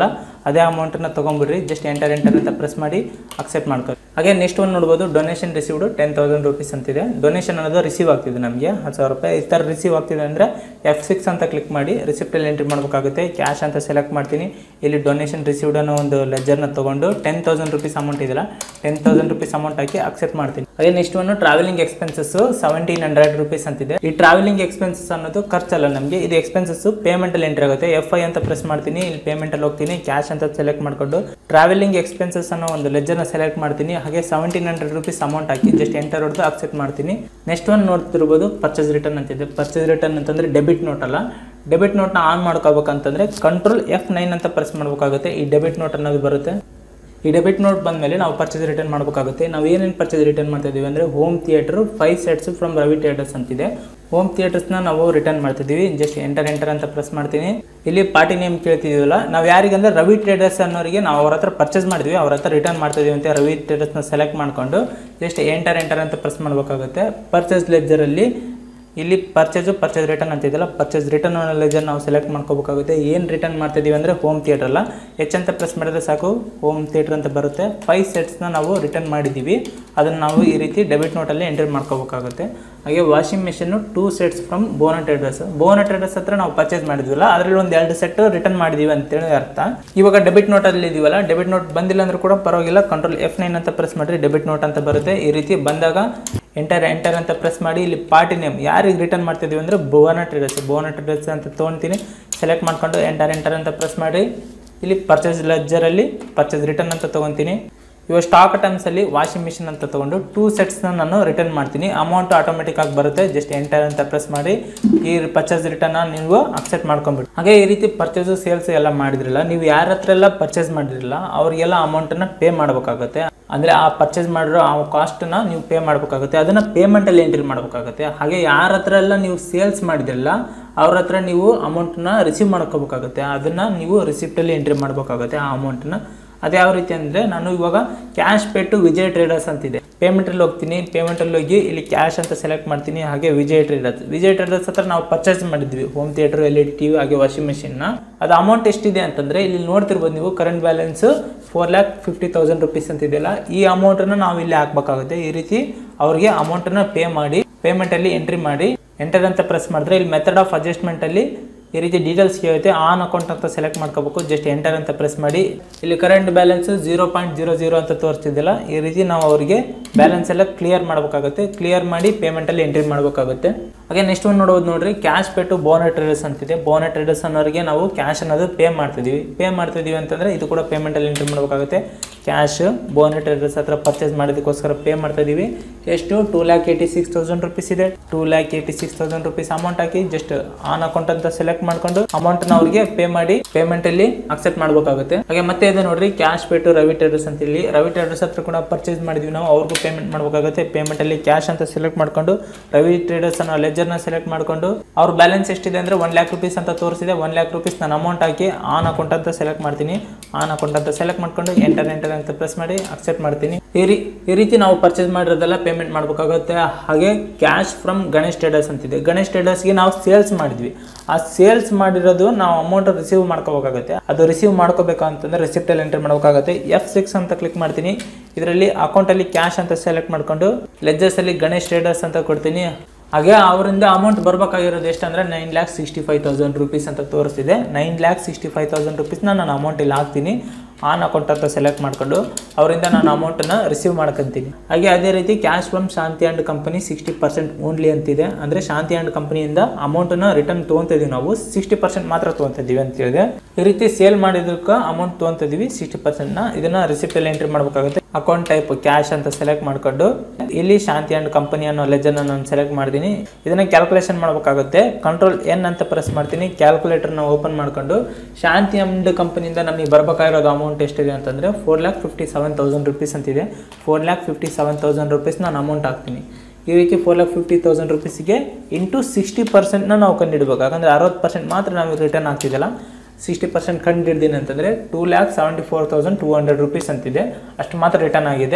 [SPEAKER 1] ಅದೇ ಅಮೌಂಟನ್ನು ತೊಗೊಂಬಿಡ್ರಿ ಜಸ್ಟ್ ಎಂಟರ್ ಎಂಟರ್ ಅಂತ ಪ್ರೆಸ್ ಮಾಡಿ ಅಕ್ಸೆಪ್ಟ್ ಮಾಡ್ಕೊಳ್ಳಿ ಹಾಗೆ ನೆಕ್ಸ್ಟ್ ಒಂದು ನೋಡ್ಬೋದು donation received ten thousand rupees ಅಂತಿದೆ ಡೊನೇಷನ್ ಅನ್ನೋದು ರಿಸೀವ್ ಆಗ್ತಿದೆ ನಮಗೆ ಹತ್ತು ಸಾವಿರ ರೂಪಾಯಿ ಈ ಥರ ರಿಸೀವ್ ಆಗ್ತಿದೆ ಅಂದರೆ ಎಫ್ ಸಿಕ್ಸ್ ಅಂತ ಕ್ಲಿಕ್ ಮಾಡಿ ರಿಸಿಪ್ಟಲ್ಲಿ ಎಂಟ್ರಿ ಮಾಡಬೇಕಾಗುತ್ತೆ ಕ್ಯಾಶ್ ಅಂತ ಸೆಲೆಕ್ಟ್ ಮಾಡ್ತೀನಿ ಇಲ್ಲಿ ಡೊನೇಷನ್ ರಿಸೀವ್ಡ್ ಅನ್ನೋ ಒಂದು ಲೆಜರ್ನ ತೊಗೊಂಡು ಟೆನ್ ತೌಸಂಡ್ ರುಪೀಸ್ ಅಮೌಂಟ್ ಇದೆಯಲ್ಲ ಟೆನ್ ತೌಸಂಡ್ ರುಪೀಸ್ ಅಮೌಂಟ್ ಹಾಕಿ ಅಕ್ಸೆಪ್ಟ್ ಮಾಡ್ತೀನಿ ಅದೇ ನೆಕ್ಸ್ಟ್ ಒಂದು travelling expenses seventeen hundred rupees ಅಂತಿದೆ ಈ ಟ್ರಾವೆಲಿಂಗ್ ಎಕ್ಸ್ಪೆನ್ಸಸ್ ಅನ್ನೋದು ಖರ್ಚಲ್ಲ ನಮಗೆ ಇದು ಎಕ್ಸ್ಪೆನ್ಸಸ್ ಪೇಮೆಂಟಲ್ಲಿ ಎಂಟ್ರಿ ಆಗುತ್ತೆ ಎಫ್ ಐ ಅಂತ ಪ್ರೆಸ್ ಮಾಡ್ತೀನಿ ಇಲ್ಲಿ ಪೇಮೆಂಟಲ್ಲಿ ಹೋಗ್ತೀನಿ ಕ್ಯಾಶ್ ಅಂತ ಸೆಲೆಕ್ಟ್ ಮಾಡಿಕೊಂಡು ಟ್ರಾವೆಲಿಂಗ್ ಎಕ್ಸ್ಪೆನ್ಸಸ್ ಅನ್ನೋ ಒಂದು ಲೆಜರ್ನ ಸೆಲೆಕ್ಟ್ ಮಾಡ್ತೀನಿ ಹಾಗೆ ಸೆವೆಂಟೀನ್ ಹಂಡ್ರೆಡ್ ರುಪೀಸ್ ಅಮೌಂಟ್ ಹಾಕಿ ಜಸ್ಟ್ ಎಂಟರ್ ಹೊಡೆದು ಅಕ್ಸೆಪ್ಟ್ ಮಾಡ್ತೀನಿ ನೆಕ್ಸ್ಟ್ ಒಂದು ನೋಡ್ತಿರ್ಬೋದು ಪರ್ಚೇಸ್ ರಿಟರ್ನ್ ಅಂತಿದೆ ಪರ್ಚೇಸ್ ರಿಟರ್ನ್ ಅಂತಂದ್ರೆ ಡೆಬಿಟ್ ನೋಟ್ ಅಲ್ಲ ಡೆಬಿಟ್ ನೋಟ್ನ ಆನ್ ಮಾಡ್ಕೋಬೇಕಂತಂದ್ರೆ ಕಂಟ್ರೋಲ್ ಎಫ್ ನೈನ್ ಅಂತ ಪ್ರೆಸ್ ಮಾಡಬೇಕಾಗುತ್ತೆ ಈ ಡೆಬಿಟ್ ನೋಟ್ ಅನ್ನೋದು ಬರುತ್ತೆ ಈ ಡೆಬಿಟ್ ನೋಟ್ ಬಂದಮೇಲೆ ನಾವು ಪರ್ಚೇಸ್ ರಿಟರ್ನ್ ಮಾಡಬೇಕಾಗುತ್ತೆ ನಾವು ಏನೇನು ಪರ್ಚೇಸ್ ರಿಟರ್ನ್ ಮಾಡ್ತಾ ಇದೀವಿ ಅಂದರೆ home theatre five sets from Ravi theatres ಅಂತಿದೆ ಹೋಮ್ ಥಿಯೇಟರ್ಸ್ನ ನಾವು ರಿಟರ್ನ್ ಮಾಡ್ತಿದ್ದೀವಿ ಜಸ್ಟ್ ಎಂಟರ್ ಎಂಟರ್ ಅಂತ ಪ್ರೆಸ್ ಮಾಡ್ತೀನಿ ಇಲ್ಲಿ ಪಾರ್ಟಿ ನೇಮ್ ಕೇಳ್ತಿದ್ದೀವಲ್ಲ ನಾವು ಯಾರಿಗಂದ್ರೆ ರವಿ ಟ್ರೇಡರ್ಸ್ ಅನ್ನೋರಿಗೆ ನಾವು ಅವ್ರ ಹತ್ರ ಪರ್ಚೇಸ್ ಮಾಡಿದ್ವಿ ಅವ್ರ ಹತ್ರ ರಿಟರ್ನ್ ಮಾಡ್ತಿದ್ದೀವಿ ಅಂತ ರವಿ ಟ್ರೇಡರ್ಸ್ನ ಸೆಲೆಕ್ಟ್ ಮಾಡಿಕೊಂಡು ಜಸ್ಟ್ ಎಂಟರ್ ಎಂಟರ್ ಅಂತ ಪ್ರೆಸ್ ಮಾಡಬೇಕಾಗುತ್ತೆ ಪರ್ಚೇಸ್ ಲೆಜರಲ್ಲಿ ಇಲ್ಲಿ ಪರ್ಚೇಸು ಪರ್ಚೇಸ್ ರಿಟರ್ನ್ ಅಂತ ಇದೆಯಲ್ಲ ಪರ್ಚೇಸ್ ರಿಟರ್ನ್ ಲೆಜರ್ ನಾವು ಸೆಲೆಕ್ಟ್ ಮಾಡ್ಕೋಬೇಕಾಗುತ್ತೆ ಏನು ರಿಟರ್ನ್ ಮಾಡ್ತಿದ್ದೀವಿ ಅಂದರೆ ಹೋಮ್ ಥಿಯೇಟರ್ ಅಲ್ಲ ಎಚ್ ಅಂತ ಪ್ರೆಸ್ ಮಾಡಿದ್ರೆ ಸಾಕು ಹೋಮ್ ಥಿಯೇಟರ್ ಅಂತ ಬರುತ್ತೆ ಫೈವ್ ಸೆಟ್ಸ್ನ ನಾವು ರಿಟರ್ನ್ ಮಾಡಿದ್ದೀವಿ ಅದನ್ನು ನಾವು ಈ ರೀತಿ ಡೆಬಿಟ್ ನೋಟಲ್ಲಿ ಎಂಟ್ರಿ ಮಾಡ್ಕೋಬೇಕಾಗುತ್ತೆ ಹಾಗೆ ವಾಷಿಂಗ್ ಮೆಷಿನ್ನು two sets from Bona traders ಬೋನ traders ಹತ್ರ ನಾವು ಪರ್ಚೇಸ್ ಮಾಡಿದ್ವಲ್ಲ ಅದರಲ್ಲಿ ಒಂದು ಎರಡು ಸೆಟ್ ರಿಟರ್ನ್ ಮಾಡಿದ್ದೀವಿ ಅಂತೇಳಿ ಅರ್ಥ ಇವಾಗ ಡೆಬಿಟ್ ನೋಟಲ್ಲಿ ಇದೀವಲ್ಲ ಡೆಬಿಟ್ ನೋಟ್ ಬಂದಿಲ್ಲ ಅಂದ್ರೂ ಕೂಡ ಪರವಾಗಿಲ್ಲ ಕಂಟ್ರೋಲ್ ಎಫ್ ನೈನ್ ಅಂತ ಪ್ರೆಸ್ ಮಾಡಿರಿ ಡೆಬಿಟ್ ನೋಟ್ ಅಂತ ಬರುತ್ತೆ ಈ ರೀತಿ ಬಂದಾಗ ಎಂಟರ್ ಎಂಟರ್ ಅಂತ ಪ್ರೆಸ್ ಮಾಡಿ ಇಲ್ಲಿ ಪಾರ್ಟಿ ನೇಮ್ ಯಾರಿಗೆ ರಿಟರ್ನ್ ಮಾಡ್ತಿದ್ದೀವಿ ಅಂದರೆ ಭುವನ ಟ್ರೇಡರ್ಸ್ ಭುವನ ಟ್ರೇಡರ್ಸ್ ಅಂತ ತೊಗೊಳ್ತೀನಿ ಸೆಲೆಕ್ಟ್ ಮಾಡ್ಕೊಂಡು ಎಂಟರ್ ಎಂಟರ್ ಅಂತ ಪ್ರೆಸ್ ಮಾಡಿ ಇಲ್ಲಿ ಪರ್ಚೇಸ್ ಲೆಜರಲ್ಲಿ ಪರ್ಚೇಸ್ ರಿಟರ್ನ್ ಅಂತ ತೊಗೊತೀನಿ ಇವಾಗ ಸ್ಟಾಕ್ ಟೈಮ್ಸಲ್ಲಿ ವಾಷಿಂಗ್ ಮಿಷಿನ್ ಅಂತ ತೊಗೊಂಡು ಟೂ ಸೆಟ್ಸ್ನ ನಾನು ರಿಟರ್ನ್ ಮಾಡ್ತೀನಿ ಅಮೌಂಟ್ ಆಟೋಮೆಟಿಕ್ ಆಗಿ ಬರುತ್ತೆ ಜಸ್ಟ್ ಎಂಟರ್ ಅಂತ ಪ್ರೆಸ್ ಮಾಡಿ ಈ ಪರ್ಚೇಸ್ ರಿಟರ್ನ್ ನೀವು ಅಕ್ಸೆಪ್ಟ್ ಮಾಡ್ಕೊಂಬಿಡಿ ಹಾಗೆ ಈ ರೀತಿ ಪರ್ಚೇಸು ಸೇಲ್ಸ್ ಎಲ್ಲ ಮಾಡಿದ್ರಲ್ಲ ನೀವು ಯಾರ ಹತ್ರ ಎಲ್ಲ ಪರ್ಚೇಸ್ ಮಾಡಿದ್ರಲ್ಲ ಅವ್ರಿಗೆಲ್ಲ ಅಮೌಂಟನ್ನು ಪೇ ಮಾಡಬೇಕಾಗುತ್ತೆ ಅಂದರೆ ಆ ಪರ್ಚೇಸ್ ಮಾಡಿರೋ ಆ ಕಾಸ್ಟನ್ನ ನೀವು ಪೇ ಮಾಡಬೇಕಾಗುತ್ತೆ ಅದನ್ನು ಪೇಮೆಂಟಲ್ಲಿ ಎಂಟ್ರಿ ಮಾಡಬೇಕಾಗುತ್ತೆ ಹಾಗೆ ಯಾರ ಹತ್ರ ಎಲ್ಲ ನೀವು ಸೇಲ್ಸ್ ಮಾಡಿದ್ರಲ್ಲ ಅವ್ರ ಹತ್ರ ನೀವು ಅಮೌಂಟನ್ನ ರಿಸೀವ್ ಮಾಡ್ಕೋಬೇಕಾಗುತ್ತೆ ಅದನ್ನು ನೀವು ರಿಸಿಪ್ಟಲ್ಲಿ ಎಂಟ್ರಿ ಮಾಡಬೇಕಾಗುತ್ತೆ ಆ ಅಮೌಂಟನ್ನ ಅದು ಯಾವ ರೀತಿ ಅಂದರೆ ನಾನು ಇವಾಗ cash pay to Vijay traders ಅಂತಿದೆ ಪೇಮೆಂಟಲ್ಲಿ ಹೋಗ್ತೀನಿ ಪೇಮೆಂಟಲ್ಲಿ ಹೋಗಿ ಇಲ್ಲಿ ಕ್ಯಾಶ್ ಅಂತ ಸೆಲೆಕ್ಟ್ ಮಾಡ್ತೀನಿ ಹಾಗೆ ವಿಜಯ್ ಟ್ರೇಡರ್ಸ್ ವಿಜಯ್ ಟ್ರೇಡರ್ಸ್ ಹತ್ರ ನಾವು ಪರ್ಚೇಸ್ ಮಾಡಿದ್ವಿ home theatre L E D T V ಹಾಗೆ ವಾಷಿಂಗ್ ಮೆಷಿನ್ನ ಅದು ಅಮೌಂಟ್ ಎಷ್ಟಿದೆ ಅಂತಂದರೆ ಇಲ್ಲಿ ನೋಡ್ತಿರ್ಬೋದು ನೀವು current balance four lakh fifty thousand rupees ಅಂತಿದೆಯಲ್ಲ ಈ ಅಮೌಂಟನ್ನು ನಾವು ಇಲ್ಲಿ ಹಾಕ್ಬೇಕಾಗುತ್ತೆ ಈ ರೀತಿ ಅವ್ರಿಗೆ ಅಮೌಂಟನ್ನು ಪೇ ಮಾಡಿ ಪೇಮೆಂಟಲ್ಲಿ ಎಂಟ್ರಿ ಮಾಡಿ ಎಂಟರ್ ಅಂತ ಪ್ರೆಸ್ ಮಾಡಿದ್ರೆ ಇಲ್ಲಿ ಮೆಥಡ್ ಆಫ್ ಅಡ್ಜಸ್ಟ್ಮೆಂಟಲ್ಲಿ ಈ ರೀತಿ ಡೀಟೇಲ್ಸ್ ಕೇಳುತ್ತೆ ಆನ್ ಅಕೌಂಟ್ ಅಂತ ಸೆಲೆಕ್ಟ್ ಮಾಡ್ಕೋಬೇಕು ಜಸ್ಟ್ ಎಂಟರ್ ಅಂತ ಪ್ರೆಸ್ ಮಾಡಿ ಇಲ್ಲಿ current balance zero point zero zero ಅಂತ ತೋರಿಸ್ತಿದ್ದಿಲ್ಲ ಈ ರೀತಿ ನಾವು ಅವರಿಗೆ ಬ್ಯಾಲೆನ್ಸ್ ಎಲ್ಲ ಕ್ಲಿಯರ್ ಮಾಡಬೇಕಾಗುತ್ತೆ ಕ್ಲಿಯರ್ ಮಾಡಿ ಪೇಮೆಂಟಲ್ಲಿ ಎಂಟ್ರಿ ಮಾಡಬೇಕಾಗುತ್ತೆ ಹಾಗೆ ನೆಕ್ಸ್ಟ್ ಒಂದು ನೋಡೋದು ನೋಡ್ರಿ cash pay to Bona traders ಅಂತಿದೆ ಬೋನ ಟ್ರೇಡರ್ಸ್ ಅನ್ನೋರಿಗೆ ನಾವು ಕ್ಯಾಶ್ ಅನ್ನೋದು ಪೇ ಮಾಡ್ತಿದ್ದೀವಿ ಪೇ ಮಾಡ್ತಿದ್ದೀವಿ ಅಂತಂದರೆ ಇದು ಕೂಡ ಪೇಮೆಂಟಲ್ಲಿ ಎಂಟ್ರಿ ಮಾಡಬೇಕಾಗುತ್ತೆ ಕ್ಯಾಶ್ ಬೋನ ಟ್ರೇಡರ್ಸ್ ಹತ್ರ ಪರ್ಚೇಸ್ ಮಾಡೋದಕ್ಕೋಸ್ಕರ ಪೇ ಮಾಡ್ತಾ ಇದೀವಿ ಎಷ್ಟು two lakh eighty six thousand rupees ಇದೆ two lakh eighty six thousand rupees amount ಹಾಕಿ ಜಸ್ಟ್ ಆನ್ ಅಕೌಂಟ್ ಅಂತ ಸೆಲೆಕ್ಟ್ ಮಾಡ್ಕೊಂಡು ಅಮೌಂಟ್ ನ ಅವ್ರಿಗೆ ಪೇ ಮಾಡಿ ಪೇಮೆಂಟ್ ಅಲ್ಲಿ ಅಕ್ಸೆಪ್ಟ್ ಮಾಡಬೇಕಾಗುತ್ತೆ ಹಾಗೆ ಮತ್ತೆ ಇದೆ ನೋಡ್ರಿ cash pay to Ravi traders ಅಂತ ಇಲ್ಲಿ ರವಿ ಟ್ರೇಡರ್ಸ್ ಹತ್ರ ಕೂಡ ಪರ್ಚೇಸ್ ಮಾಡಿದ್ವಿ ನಾವು ಅವ್ರಿಗೂ ಪೇಮೆಂಟ್ ಮಾಡಬೇಕಾಗುತ್ತೆ ಪೇಮೆಂಟ್ ಅಲ್ಲಿ ಕ್ಯಾಶ್ ಅಂತ ಸೆಲೆಕ್ಟ್ ಮಾಡ್ಕೊಂಡು ರವಿ ಟ್ರೇಡರ್ಸ್ ಅನ್ನೋ ಲೆಜರ್ ನ ಸೆಲೆಕ್ಟ್ ಮಾಡ್ಕೊಂಡು ಅವ್ರ ಬ್ಯಾಲೆನ್ಸ್ ಎಷ್ಟಿದೆ ಅಂದ್ರೆ ಒನ್ ಲ್ಯಾಕ್ ರುಪೀಸ್ ಅಂತ ತೋರಿಸಿದೆ ಒನ್ ಲ್ಯಾಕ್ ರುಪೀಸ್ ನಾನು ಅಮೌಂಟ್ ಹಾಕಿ ಆನ್ ಅಕೌಂಟ್ ಅಂತ ಸೆಲೆಕ್ಟ್ ಮಾಡ್ತೀನಿ ಆನ್ ಅಕೌಂಟ್ ಅಂತ ಸೆಲೆಕ್ಟ್ ಮಾಡ್ಕೊಂಡು ಎಂಟರ್ ಎಂಟರ್ ಅಂತ ಪ್ರೆಸ್ ಮಾಡಿ ಅಕ್ಸೆಪ್ಟ್ ಮಾಡ್ತೀನಿ ಈ ರೀ ಈ ರೀತಿ ನಾವು ಪರ್ಚೇಸ್ ಮಾಡಿರೋದೆಲ್ಲ ಪೇಮೆಂಟ್ ಮಾಡಬೇಕಾಗುತ್ತೆ ಹಾಗೆ ಕ್ಯಾಶ್ ಫ್ರಮ್ ಗಣೇಶ್ ಟ್ರೇಡರ್ಸ್ ಅಂತಿದೆ ಗಣೇಶ್ ಟ್ರೇಡರ್ಸ್ಗೆ ನಾವು ಸೇಲ್ಸ್ ಮಾಡಿದ್ವಿ ಆ ಸೇಲ್ಸ್ ಮಾಡಿರೋದು ನಾವು ಅಮೌಂಟ್ ರಿಸೀವ್ ಮಾಡ್ಕೋಬೇಕಾಗುತ್ತೆ ಅದು ರಿಸೀವ್ ಮಾಡ್ಕೋಬೇಕು ಅಂತಂದ್ರೆ ರಿಸಿಪ್ಟಲ್ಲಿ ಎಂಟರ್ ಮಾಡಬೇಕಾಗುತ್ತೆ ಎಫ್ ಸಿಕ್ಸ್ ಅಂತ ಕ್ಲಿಕ್ ಮಾಡ್ತೀನಿ ಇದರಲ್ಲಿ ಅಕೌಂಟಲ್ಲಿ ಕ್ಯಾಶ್ ಅಂತ ಸೆಲೆಕ್ಟ್ ಮಾಡ್ಕೊಂಡು ಲೆಜ್ಜರ್ಸಲ್ಲಿ ಗಣೇಶ್ ಟ್ರೇಡರ್ಸ್ ಅಂತ ಕೊಡ್ತೀನಿ ಹಾಗೆ ಅವರಿಂದ ಅಮೌಂಟ್ ಬರಬೇಕಾಗಿರೋದು ಎಷ್ಟು ಅಂದರೆ nine lakh sixty five thousand rupees ಅಂತ ತೋರಿಸ್ತಿದೆ nine lakh sixty five thousand ರುಪೀಸ್ನ ನಾನು ಅಮೌಂಟ್ ಇಲ್ಲಿ ಹಾಕ್ತೀನಿ ಆನ್ ಅಕೌಂಟ್ ಅಂತ ಸೆಲೆಕ್ಟ್ ಮಾಡ್ಕೊಂಡು ಅವರಿಂದ ನಾನು ಅಮೌಂಟನ್ನು ರಿಸೀವ್ ಮಾಡ್ಕೊಂತೀನಿ ಹಾಗೆ ಅದೇ ರೀತಿ cash from Shanti and company sixty percent only ಅಂತಿದೆ ಅಂದರೆ ಶಾಂತಿ ಆ್ಯಂಡ್ ಕಂಪನಿಯಿಂದ ಅಮೌಂಟನ್ನು ರಿಟರ್ನ್ ತೊಗೊತಿದ್ದೀವಿ ನಾವು ಸಿಕ್ಸ್ಟಿ ಪರ್ಸೆಂಟ್ ಮಾತ್ರ ತೊಗೊತಿದ್ದೀವಿ ಅಂತ ಹೇಳಿದೆ ಈ ರೀತಿ ಸೇಲ್ ಮಾಡಿದಕ್ಕೆ ಅಮೌಂಟ್ ತೊಗೊತಿದ್ದೀವಿ ಸಿಕ್ಸ್ಟಿ ಪರ್ಸೆಂಟ್ನ ಇದನ್ನು ರಿಸಿಪ್ಟಲ್ಲಿ ಎಂಟ್ರಿ ಮಾಡಬೇಕಾಗುತ್ತೆ ಅಕೌಂಟ್ ಟೈಪ್ ಕ್ಯಾಶ್ ಅಂತ ಸೆಲೆಕ್ಟ್ ಮಾಡ್ಕೊಂಡು ಇಲ್ಲಿ ಶಾಂತಿ ಆ್ಯಂಡ್ ಕಂಪನಿ ಅನ್ನೋ ಲೆಜರ್ನ ನಾನು ಸೆಲೆಕ್ಟ್ ಮಾಡ್ತೀನಿ ಇದನ್ನ ಕ್ಯಾಲ್ಕುಲೇಷನ್ ಮಾಡಬೇಕಾಗುತ್ತೆ ಕಂಟ್ರೋಲ್ ಎನ್ ಅಂತ ಪ್ರೆಸ್ ಮಾಡ್ತೀನಿ ಕ್ಯಾಲ್ಕುಲೇಟರ್ನ ಓಪನ್ ಮಾಡ್ಕೊಂಡು ಶಾಂತಿ ಆ್ಯಂಡ್ ಕಂಪನಿಯಿಂದ ನಮಗೆ ಬರಬೇಕಾಗಿರೋದು ಅಮೌಂಟ್ ಎಷ್ಟಿದೆ ಅಂತಂದರೆ four lakh fifty seven thousand rupees ಅಂತಿದೆ four lakh fifty seven thousand rupees ನಾನು ಅಮೌಂಟ್ ಹಾಕ್ತೀನಿ ಈ ರೀತಿ ಫೋರ್ ಲ್ಯಾಕ್ ಫಿಫ್ಟಿ ತೌಸಂಡ್ ರುಪೀಸಿಗೆ ಇಂಟು ಸಿಕ್ಸ್ಟಿ ಪರ್ಸೆಂಟ್ನ ನಾವು ಕಂಡುಹಿಡ್ಬೇಕು ಯಾಕಂದರೆ ಅರವತ್ತು ಪರ್ಸೆಂಟ್ ಮಾತ್ರ ನಾವು ರಿಟರ್ನ್ ಆಗ್ತಿದ್ದಲ್ಲ ಸಿಕ್ಸ್ಟಿ ಪರ್ಸೆಂಟ್ ಕಂಡು ಹಿಡ್ದೀನಿ ಅಂತಂದರೆ two lakh seventy four thousand two hundred rupees ಅಂತಿದೆ ಅಷ್ಟು ಮಾತ್ರ ರಿಟರ್ನ್ ಆಗಿದೆ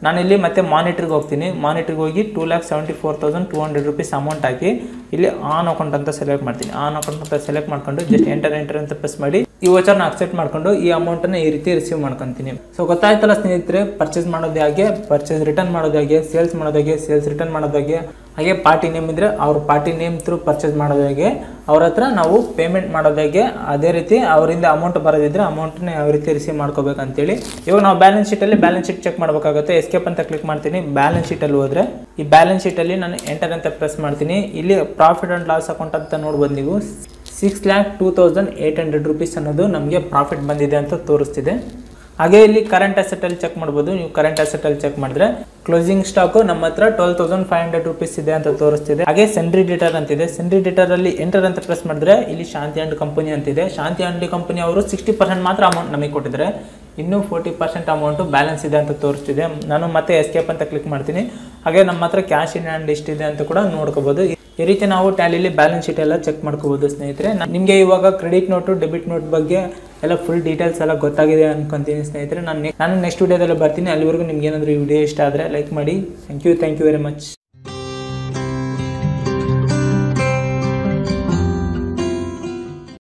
[SPEAKER 1] ನಾನಿಲ್ಲಿ ಮತ್ತೆ ಮಾನಿಟ್ರಿಗೆ ಹೋಗ್ತೀನಿ ಮಾನಿಟ್ರಿಗೆ ಹೋಗಿ two lakh seventy four thousand two hundred rupees amount ಹಾಕಿ ಇಲ್ಲಿ ಆನ್ ಅಕೌಂಟ್ ಅಂತ ಸೆಲೆಕ್ಟ್ ಮಾಡ್ತೀನಿ ಆನ್ ಅಕೌಂಟ್ ಅಂತ ಸೆಲೆಕ್ಟ್ ಮಾಡ್ಕೊಂಡು ಜಸ್ಟ್ ಎಂಟರ್ ಎಂಟರ್ ಅಂತ ಪ್ರೆಸ್ ಮಾಡಿ ಈ ವೋಚರ್ನ ಅಕ್ಸೆಪ್ಟ್ ಮಾಡ್ಕೊಂಡು ಈ ಅಮೌಂಟನ್ನು ಈ ರೀತಿ ರಿಸೀವ್ ಮಾಡ್ಕೊತೀನಿ ಸೊ ಗೊತ್ತಾಯ್ತಲ್ಲ ಸ್ನೇಹಿತರೆ ಪರ್ಚೇಸ್ ಮಾಡೋದು ಹೇಗೆ ಪರ್ಚೇಸ್ ರಿಟರ್ನ್ ಮಾಡೋದು ಹೇಗೆ ಸೇಲ್ಸ್ ಮಾಡೋದು ಹೇಗೆ ಸೇಲ್ಸ್ ರಿಟರ್ನ್ ಮಾಡೋದು ಹೇಗೆ ಹಾಗೆ ಪಾರ್ಟಿ ನೇಮ್ ಇದ್ರೆ ಅವ್ರ ಪಾರ್ಟಿ ನೇಮ್ ಥ್ರೂ ಪರ್ಚೇಸ್ ಮಾಡೋದು ಹೇಗೆ ಅವ್ರ ಹತ್ರ ನಾವು ಪೇಮೆಂಟ್ ಮಾಡೋದು ಹೇಗೆ ಅದೇ ರೀತಿ ಅವರಿಂದ ಅಮೌಂಟ್ ಬರೋದಿದ್ರೆ ಅಮೌಂಟ್ನ ಯಾವ ರೀತಿ ರಿಸೀವ್ ಮಾಡ್ಕೋಬೇಕಂತೇಳಿ ಇವಾಗ ನಾವು ಬ್ಯಾಲೆನ್ಸ್ ಶೀಟಲ್ಲಿ ಬ್ಯಾಲೆನ್ಸ್ ಶೀಟ್ ಚೆಕ್ ಮಾಡಬೇಕಾಗುತ್ತೆ ಎಸ್ಕೇಪ್ ಅಂತ ಕ್ಲಿಕ್ ಮಾಡ್ತೀನಿ ಬ್ಯಾಲೆನ್ಸ್ ಶೀಟಲ್ಲಿ ಹೋದ್ರೆ ಈ ಬ್ಯಾಲೆನ್ಸ್ ಶೀಟಲ್ಲಿ ನಾನು ಎಂಟರ್ ಅಂತ ಪ್ರೆಸ್ ಮಾಡ್ತೀನಿ ಇಲ್ಲಿ ಪ್ರಾಫಿಟ್ ಆ್ಯಂಡ್ ಲಾಸ್ ಅಕೌಂಟ್ ಅಂತ ನೋಡ್ಬೋದು ನೀವು six lakh two thousand eight hundred rupees ಅನ್ನೋದು ನಮಗೆ ಪ್ರಾಫಿಟ್ ಬಂದಿದೆ ಅಂತ ತೋರಿಸ್ತಿದೆ ಹಾಗೆ ಇಲ್ಲಿ ಕರೆಂಟ್ ಅಸೆಟಲ್ಲಿ ಚೆಕ್ ಮಾಡ್ಬೋದು ನೀವು ಕರೆಂಟ್ ಅಸೆಟಲ್ಲಿ ಚೆಕ್ ಮಾಡಿದ್ರೆ ಕ್ಲೋಸಿಂಗ್ ಸ್ಟಾಕು ನಮ್ಮ ಹತ್ರ twelve thousand five hundred rupees ಇದೆ ಅಂತ ತೋರಿಸ್ತಿದೆ ಹಾಗೆ ಸೆಂಡ್ರಿ ಡಿಟರ್ ಅಂತಿದೆ ಸೆಂಡ್ರಿ ಡಿಟರ್ ಅಲ್ಲಿ ಎಂಟರ್ ಅಂತ ಪ್ರೆಸ್ ಮಾಡಿದ್ರೆ ಇಲ್ಲಿ ಶಾಂತಿ ಅಂಡ್ ಕಂಪನಿ ಅಂತಿದೆ ಶಾಂತಿ ಅಂಡ್ ಕಂಪನಿ ಅವರು ಸಿಕ್ಸ್ಟಿ ಪರ್ಸೆಂಟ್ ಮಾತ್ರ ಅಮೌಂಟ್ ನಮಗೆ ಕೊಟ್ಟಿದ್ದಾರೆ ಇನ್ನೂ ಫೋರ್ಟಿ ಪರ್ಸೆಂಟ್ ಅಮೌಂಟು ಬ್ಯಾಲೆನ್ಸ್ ಇದೆ ಅಂತ ತೋರಿಸ್ತಿದೆ ನಾನು ಮತ್ತೆ ಎಸ್ಕೇಪ್ ಅಂತ ಕ್ಲಿಕ್ ಮಾಡ್ತೀನಿ ಹಾಗೆ ನಮ್ಮ ಹತ್ರ ಕ್ಯಾಶ್ ಇನ್ ಹ್ಯಾಂಡ್ ಎಷ್ಟಿದೆ ಅಂತ ಕೂಡ ನೋಡ್ಕೋಬೋದು ಈ ರೀತಿ ನಾವು ಟ್ಯಾಲಿಲಿ ಬ್ಯಾಲೆನ್ಸ್ ಶೀಟ್ ಎಲ್ಲ ಚೆಕ್ ಮಾಡ್ಕೋಬೋದು ಸ್ನೇಹಿತರೆ ನಿಮಗೆ ಇವಾಗ ಕ್ರೆಡಿಟ್ ನೋಟು ಡೆಬಿಟ್ ನೋಟ್ ಬಗ್ಗೆ ಎಲ್ಲ ಫುಲ್ ಡೀಟೇಲ್ಸ್ ಎಲ್ಲ ಗೊತ್ತಾಗಿದೆ ಅನ್ಕೊಂತೀನಿ ಸ್ನೇಹಿತರೆ ನಾನು ನಾನು ನೆಕ್ಸ್ಟ್ ವಿಡಿಯೋದಲ್ಲಿ ಬರ್ತೀನಿ ಅಲ್ಲಿವರೆಗೂ ನಿಮ್ಗೆ ಏನಾದರೂ ಈ ವಿಡಿಯೋ ಇಷ್ಟ ಆದರೆ ಲೈಕ್ ಮಾಡಿ thank you thank you very much